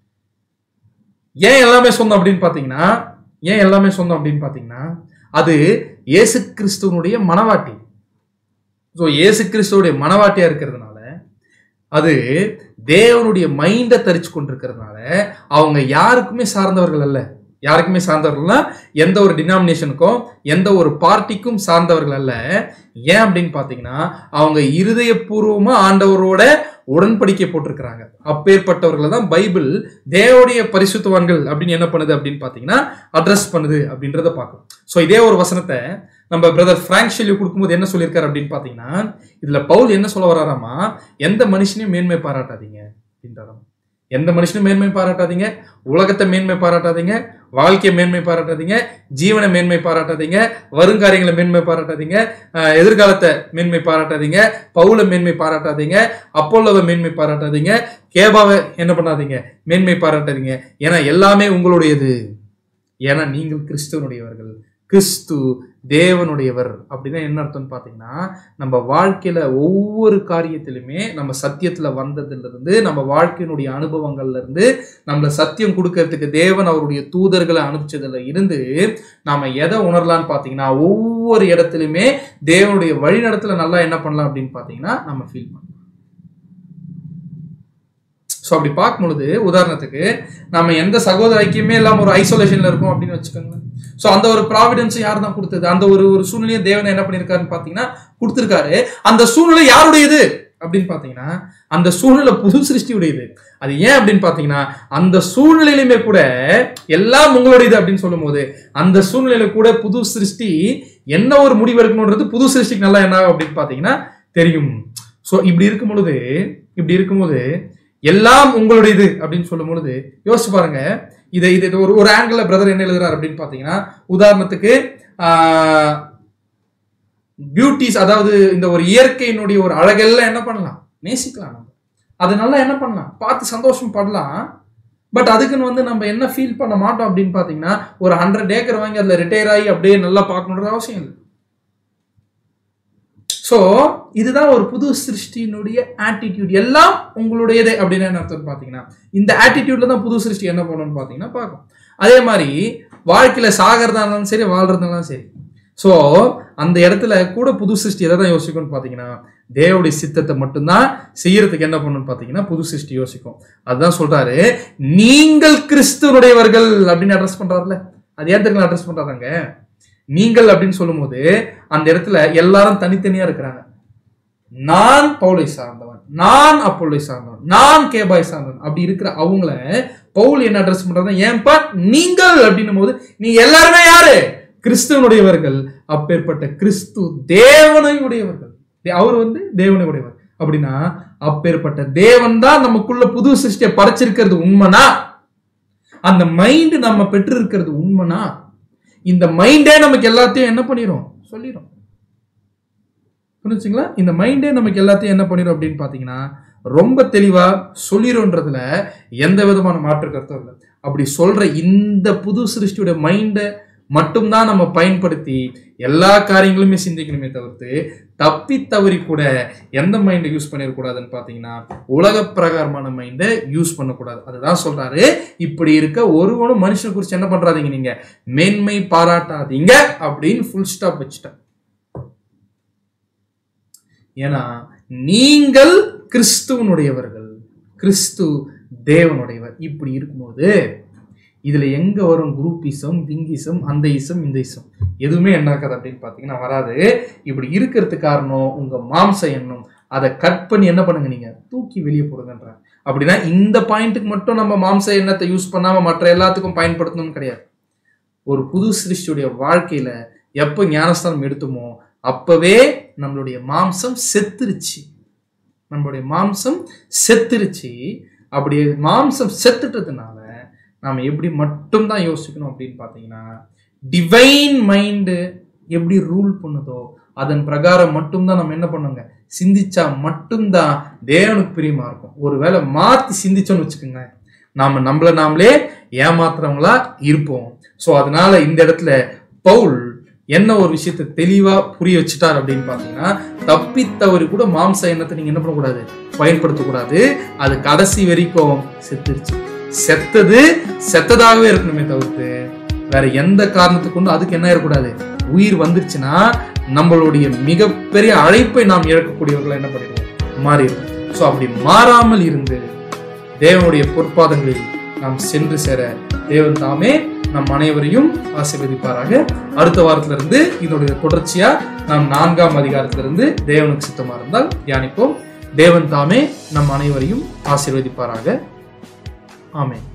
ஏன் எல்லாமே சொந்தம் அப்படின்னு பாத்தீங்கன்னா ஏன் எல்லாமே சொந்தம் அப்படின்னு பாத்தீங்கன்னா அது இயேசு கிறிஸ்துவனுடைய மனவாட்டி ஸோ இயேசு கிறிஸ்துவுடைய மனவாட்டியா இருக்கிறதுனால அது தேவனுடைய மைண்டை தரிச்சு கொண்டிருக்கிறதுனால அவங்க யாருக்குமே சார்ந்தவர்கள் அல்ல யாருக்குமே சார்ந்தவர்கள்னா எந்த ஒரு டினாமினேஷனுக்கும் எந்த ஒரு பார்ட்டிக்கும் சார்ந்தவர்கள் அல்ல ஏன் அப்படின்னு பார்த்தீங்கன்னா அவங்க இருதயபூர்வமா ஆண்டவரோட உடன்படிக்கை போட்டிருக்கிறாங்க அப்பேற்பட்டவர்களை தான் பைபிள் தேவனுடைய பரிசுத்தவான்கள் அப்படின்னு என்ன பண்ணுது அப்படின்னு பார்த்தீங்கன்னா அட்ரஸ் பண்ணுது அப்படின்றத பார்க்கணும் ஸோ இதே ஒரு வசனத்தை நம்ம பிரதர் ஃப்ராங்க் ஷெல்யூ கொடுக்கும்போது என்ன சொல்லியிருக்காரு அப்படின்னு பார்த்தீங்கன்னா இதுல பவுல் என்ன சொல்ல வராராமா எந்த மனுஷனையும் மேன்மை பாராட்டாதீங்க அப்படின்றாராம் எந்த மனுஷனும் மேன்மை பாராட்டாதீங்க உலகத்தை மேன்மை பாராட்டாதீங்க வாழ்க்கையை மேன்மை பாராட்டாதீங்க ஜீவனை மேன்மை பாராட்டாதீங்க வருங்காரியங்களை மேன்மை பாராட்டாதீங்க அஹ், எதிர்காலத்தை மேன்மை பாராட்டாதீங்க பவுலை மேன்மை பாராட்டாதீங்க அப்போலோவை மேன்மை பாராட்டாதீங்க கேபாவை என்ன பண்ணாதீங்க மேன்மை பாராட்டாதீங்க ஏன்னா எல்லாமே உங்களுடையது ஏன்னா நீங்கள் கிறிஸ்துவனுடையவர்கள் கிறிஸ்து தேவனுடையவர் அப்படின்னா என்ன அர்த்தம்னு பார்த்தீங்கன்னா நம்ம வாழ்க்கையில ஒவ்வொரு காரியத்திலுமே நம்ம சத்தியத்துல வந்ததுல இருந்து நம்ம வாழ்க்கையினுடைய அனுபவங்கள்ல இருந்து நம்மள சத்தியம் கொடுக்கறதுக்கு தேவன் அவருடைய தூதர்களை அனுப்பிச்சதுல இருந்து நாம எதை உணரலாம்னு பார்த்தீங்கன்னா ஒவ்வொரு இடத்துலையுமே தேவனுடைய வழிநடத்துல நல்லா என்ன பண்ணலாம் அப்படின்னு பார்த்தீங்கன்னா நம்ம ஃபீல் பண்ணலாம் ஸோ அப்படி பார்க்கும் பொழுது உதாரணத்துக்கு நம்ம எந்த சகோதர ஐக்கியமே இல்லாம ஒரு ஐசோலேஷன்ல இருக்கோம் அப்படின்னு வச்சுக்கோங்களேன் ஸோ அந்த ஒரு ப்ராவிடன்ஸ் யார் தான் கொடுத்தது அந்த ஒரு ஒரு சூழ்நிலையை தேவன் என்ன பண்ணியிருக்காருன்னு பார்த்தீங்கன்னா கொடுத்துருக்காரு அந்த சூழ்நிலை யாருடையது அப்படின்னு பார்த்தீங்கன்னா அந்த சூழ்நிலை புது சிருஷ்டியுடையது அது ஏன் அப்படின்னு பார்த்தீங்கன்னா அந்த சூழ்நிலையிலுமே கூட எல்லாம் உங்களுடையது அப்படின்னு சொல்லும்போது அந்த சூழ்நிலையில கூட புது சிருஷ்டி என்ன ஒரு முடிவு எடுக்கணுன்றது புது சிருஷ்டிக்கு நல்லா என்ன ஆகும் அப்படின்னு பார்த்தீங்கன்னா தெரியும் ஸோ இப்படி இருக்கும் பொழுது இப்படி இருக்கும்போது எல்லாம் உங்களுடையது அப்படின்னு சொல்லும் பொழுது யோசிச்சு பாருங்க இதை இது இது ஒரு ஒரு ஆங்கிள் பிரதர் என்ன எழுதுறாரு அப்படின்னு பார்த்தீங்கன்னா உதாரணத்துக்கு பியூட்டிஸ் அதாவது இந்த ஒரு இயற்கையினுடைய ஒரு அழகெல்லாம் என்ன பண்ணலாம் நேசிக்கலாம் நம்ம அது நல்லா என்ன பண்ணலாம் பார்த்து சந்தோஷம் படலாம் பட் அதுக்குன்னு வந்து நம்ம என்ன ஃபீல் பண்ண மாட்டோம் அப்படின்னு பார்த்தீங்கன்னா ஒரு ஹண்ட்ரட் ஏக்கர் வாங்கி அதில் ரிட்டையர் ஆகி அப்படியே நல்லா பார்க்கணுன்றது அவசியம் இல்லை ஸோ இதுதான் ஒரு புது சிருஷ்டியினுடைய ஆட்டிடியூட் எல்லாம் உங்களுடையதே அப்படின்னு என்ன அர்த்தம் பார்த்தீங்கன்னா இந்த ஆட்டிடியூட்ல தான் புது சிருஷ்டி என்ன பண்ணணும்னு பார்த்தீங்கன்னா பார்க்கும் அதே மாதிரி வாழ்க்கையில சாகிறதா இருந்தாலும் சரி வாழ்றதுனாலும் சரி ஸோ அந்த இடத்துல கூட புது சிருஷ்டி எதை தான் யோசிக்கும்னு பார்த்தீங்கன்னா தேவனுடைய சித்தத்தை மட்டும்தான் செய்யறதுக்கு என்ன பண்ணணும்னு பார்த்தீங்கன்னா புது சிருஷ்டி யோசிக்கும் அதுதான் சொல்றாரு நீங்கள் கிறிஸ்துவனுடையவர்கள் அப்படின்னு அட்ரஸ் பண்றாருல அது ஏன் தெரியுங்களா அட்ரஸ் பண்றாங்க நீங்கள் அப்படின்னு சொல்லும்போது அந்த இடத்துல எல்லாரும் தனித்தனியா இருக்கிறாங்க நான் பவுலை சார்ந்தவன் நான் அப்போலை சார்ந்தவன் நான் கேபாய் சார்ந்தவன் அப்படி இருக்கிற அவங்கள பவுல் என்ன அட்ரஸ் பண்றாங்க ஏன்பா நீங்கள் அப்படின்னும் போது நீ எல்லாருமே யாரு கிறிஸ்துவனுடையவர்கள் அப்பேற்பட்ட கிறிஸ்து தேவனை உடையவர்கள் தே- அவர் வந்து தேவனை உடையவர் அப்படின்னா அப்பேற்பட்ட தேவன் தான் நமக்குள்ள புது சிருஷ்டியை படைச்சிருக்கிறது உண்மைனா அந்த மைண்ட் நம்ம பெற்று இருக்கிறது உண்மைனா இந்த மைண்டே நமக்கு எல்லாத்தையும் என்ன பண்ணிரும் சொல்லிடும் புரிஞ்சுங்களா இந்த மைண்டே நமக்கு எல்லாத்தையும் என்ன பண்ணிடும் அப்படின்னு பார்த்தீங்கன்னா ரொம்ப தெளிவா சொல்லிடும்ன்றதுல எந்த விதமான மாற்று கருத்தும் இல்லை அப்படி சொல்ற இந்த புது சிருஷ்டியோட மைண்டை மட்டும்தான் நம்ம பயன்படுத்தி எல்லா காரியங்களுமே சிந்திக்கணுமே தவிர்த்து தப்பி தவறி கூட எந்த மைண்டை யூஸ் பண்ணிடக்கூடாதுன்னு பார்த்தீங்கன்னா உலக பிரகாரமான மைண்டை யூஸ் பண்ணக்கூடாது அதுதான் சொல்றாரு இப்படி இருக்க ஒருவனும் மனுஷனை குறித்து என்ன பண்றாதீங்க நீங்க மேன்மை பாராட்டாதீங்க அப்படின்னு ஃபுல் ஸ்டாப் வச்சுட்டேன் ஏன்னா நீங்கள் கிறிஸ்துவனுடையவர்கள் கிறிஸ்து தேவனுடையவர் இப்படி இருக்கும்போது இதுல எங்க வரும் குரூப்பிசம் விங்கிசம் அந்த இசம் இந்த இசம் எதுவுமே என்ன ஆகாது அப்படின்னு பார்த்தீங்கன்னா வராது இப்படி இருக்கிறதுக்கு காரணம் உங்க மாம்ச எண்ணம் அதை கட் பண்ணி என்ன பண்ணுங்க நீங்க தூக்கி வெளியே போடுங்கன்ற அப்படின்னா இந்த பாயிண்ட்டுக்கு மட்டும் நம்ம மாம்ச எண்ணத்தை யூஸ் பண்ணாம மற்ற எல்லாத்துக்கும் பயன்படுத்தணும்னு கிடையாது ஒரு புது சிருஷ்டியுடைய வாழ்க்கையில எப்போ ஞானஸ்தானம் எடுத்தோமோ அப்பவே நம்மளுடைய மாம்சம் செத்துருச்சு நம்மளுடைய மாம்சம் செத்துருச்சு அப்படி மாம்சம் செத்துட்டதுனால நாம எப்படி மட்டும்தான் யோசிக்கணும் அப்படின்னு பார்த்தீங்கன்னா டிவைன் மைண்டு எப்படி ரூல் பண்ணுதோ அதன் பிரகாரம் மட்டும்தான் நம்ம என்ன பண்ணுங்க சிந்திச்சா மட்டும்தான் தேவனுக்கு பிரியமா இருக்கும் ஒருவேளை மாத்தி சிந்திச்சோன்னு வச்சுக்கோங்க நாம நம்மள நாமளே ஏமாத்துறவங்களா இருப்போம் ஸோ அதனால இந்த இடத்துல பவுல் என்ன ஒரு விஷயத்தை தெளிவா புரிய வச்சுட்டார் அப்படின்னு பார்த்தீங்கன்னா தப்பி தவறி கூட மாம்ச எண்ணத்தை நீங்க என்ன பண்ணக்கூடாது பயன்படுத்தக்கூடாது அது கடைசி வரைக்கும் செத்துருச்சு செத்தது செத்ததாகவே இருக்கணுமே தவிர்த்து வேற எந்த காரணத்துக்கு கொண்டு அதுக்கு என்ன இருக்கக்கூடாது உயிர் வந்துருச்சுன்னா நம்மளுடைய மிகப்பெரிய அழைப்பை நாம் இழக்கக்கூடியவர்கள் என்ன பண்ணிடுவோம் மாறிடுவோம் ஸோ அப்படி மாறாமல் இருந்து தேவனுடைய பொற்பாதங்களில் நாம் சென்று சேர தேவன் தாமே நம் அனைவரையும் ஆசீர்வதிப்பாராக அடுத்த வாரத்துல இருந்து இதனுடைய தொடர்ச்சியா நாம் நான்காம் அதிகாரத்திலிருந்து தேவனுக்கு சித்தமா இருந்தால் தியானிப்போம் தேவன் தாமே நம் அனைவரையும் ஆசீர்வதிப்பாராக ஆமென்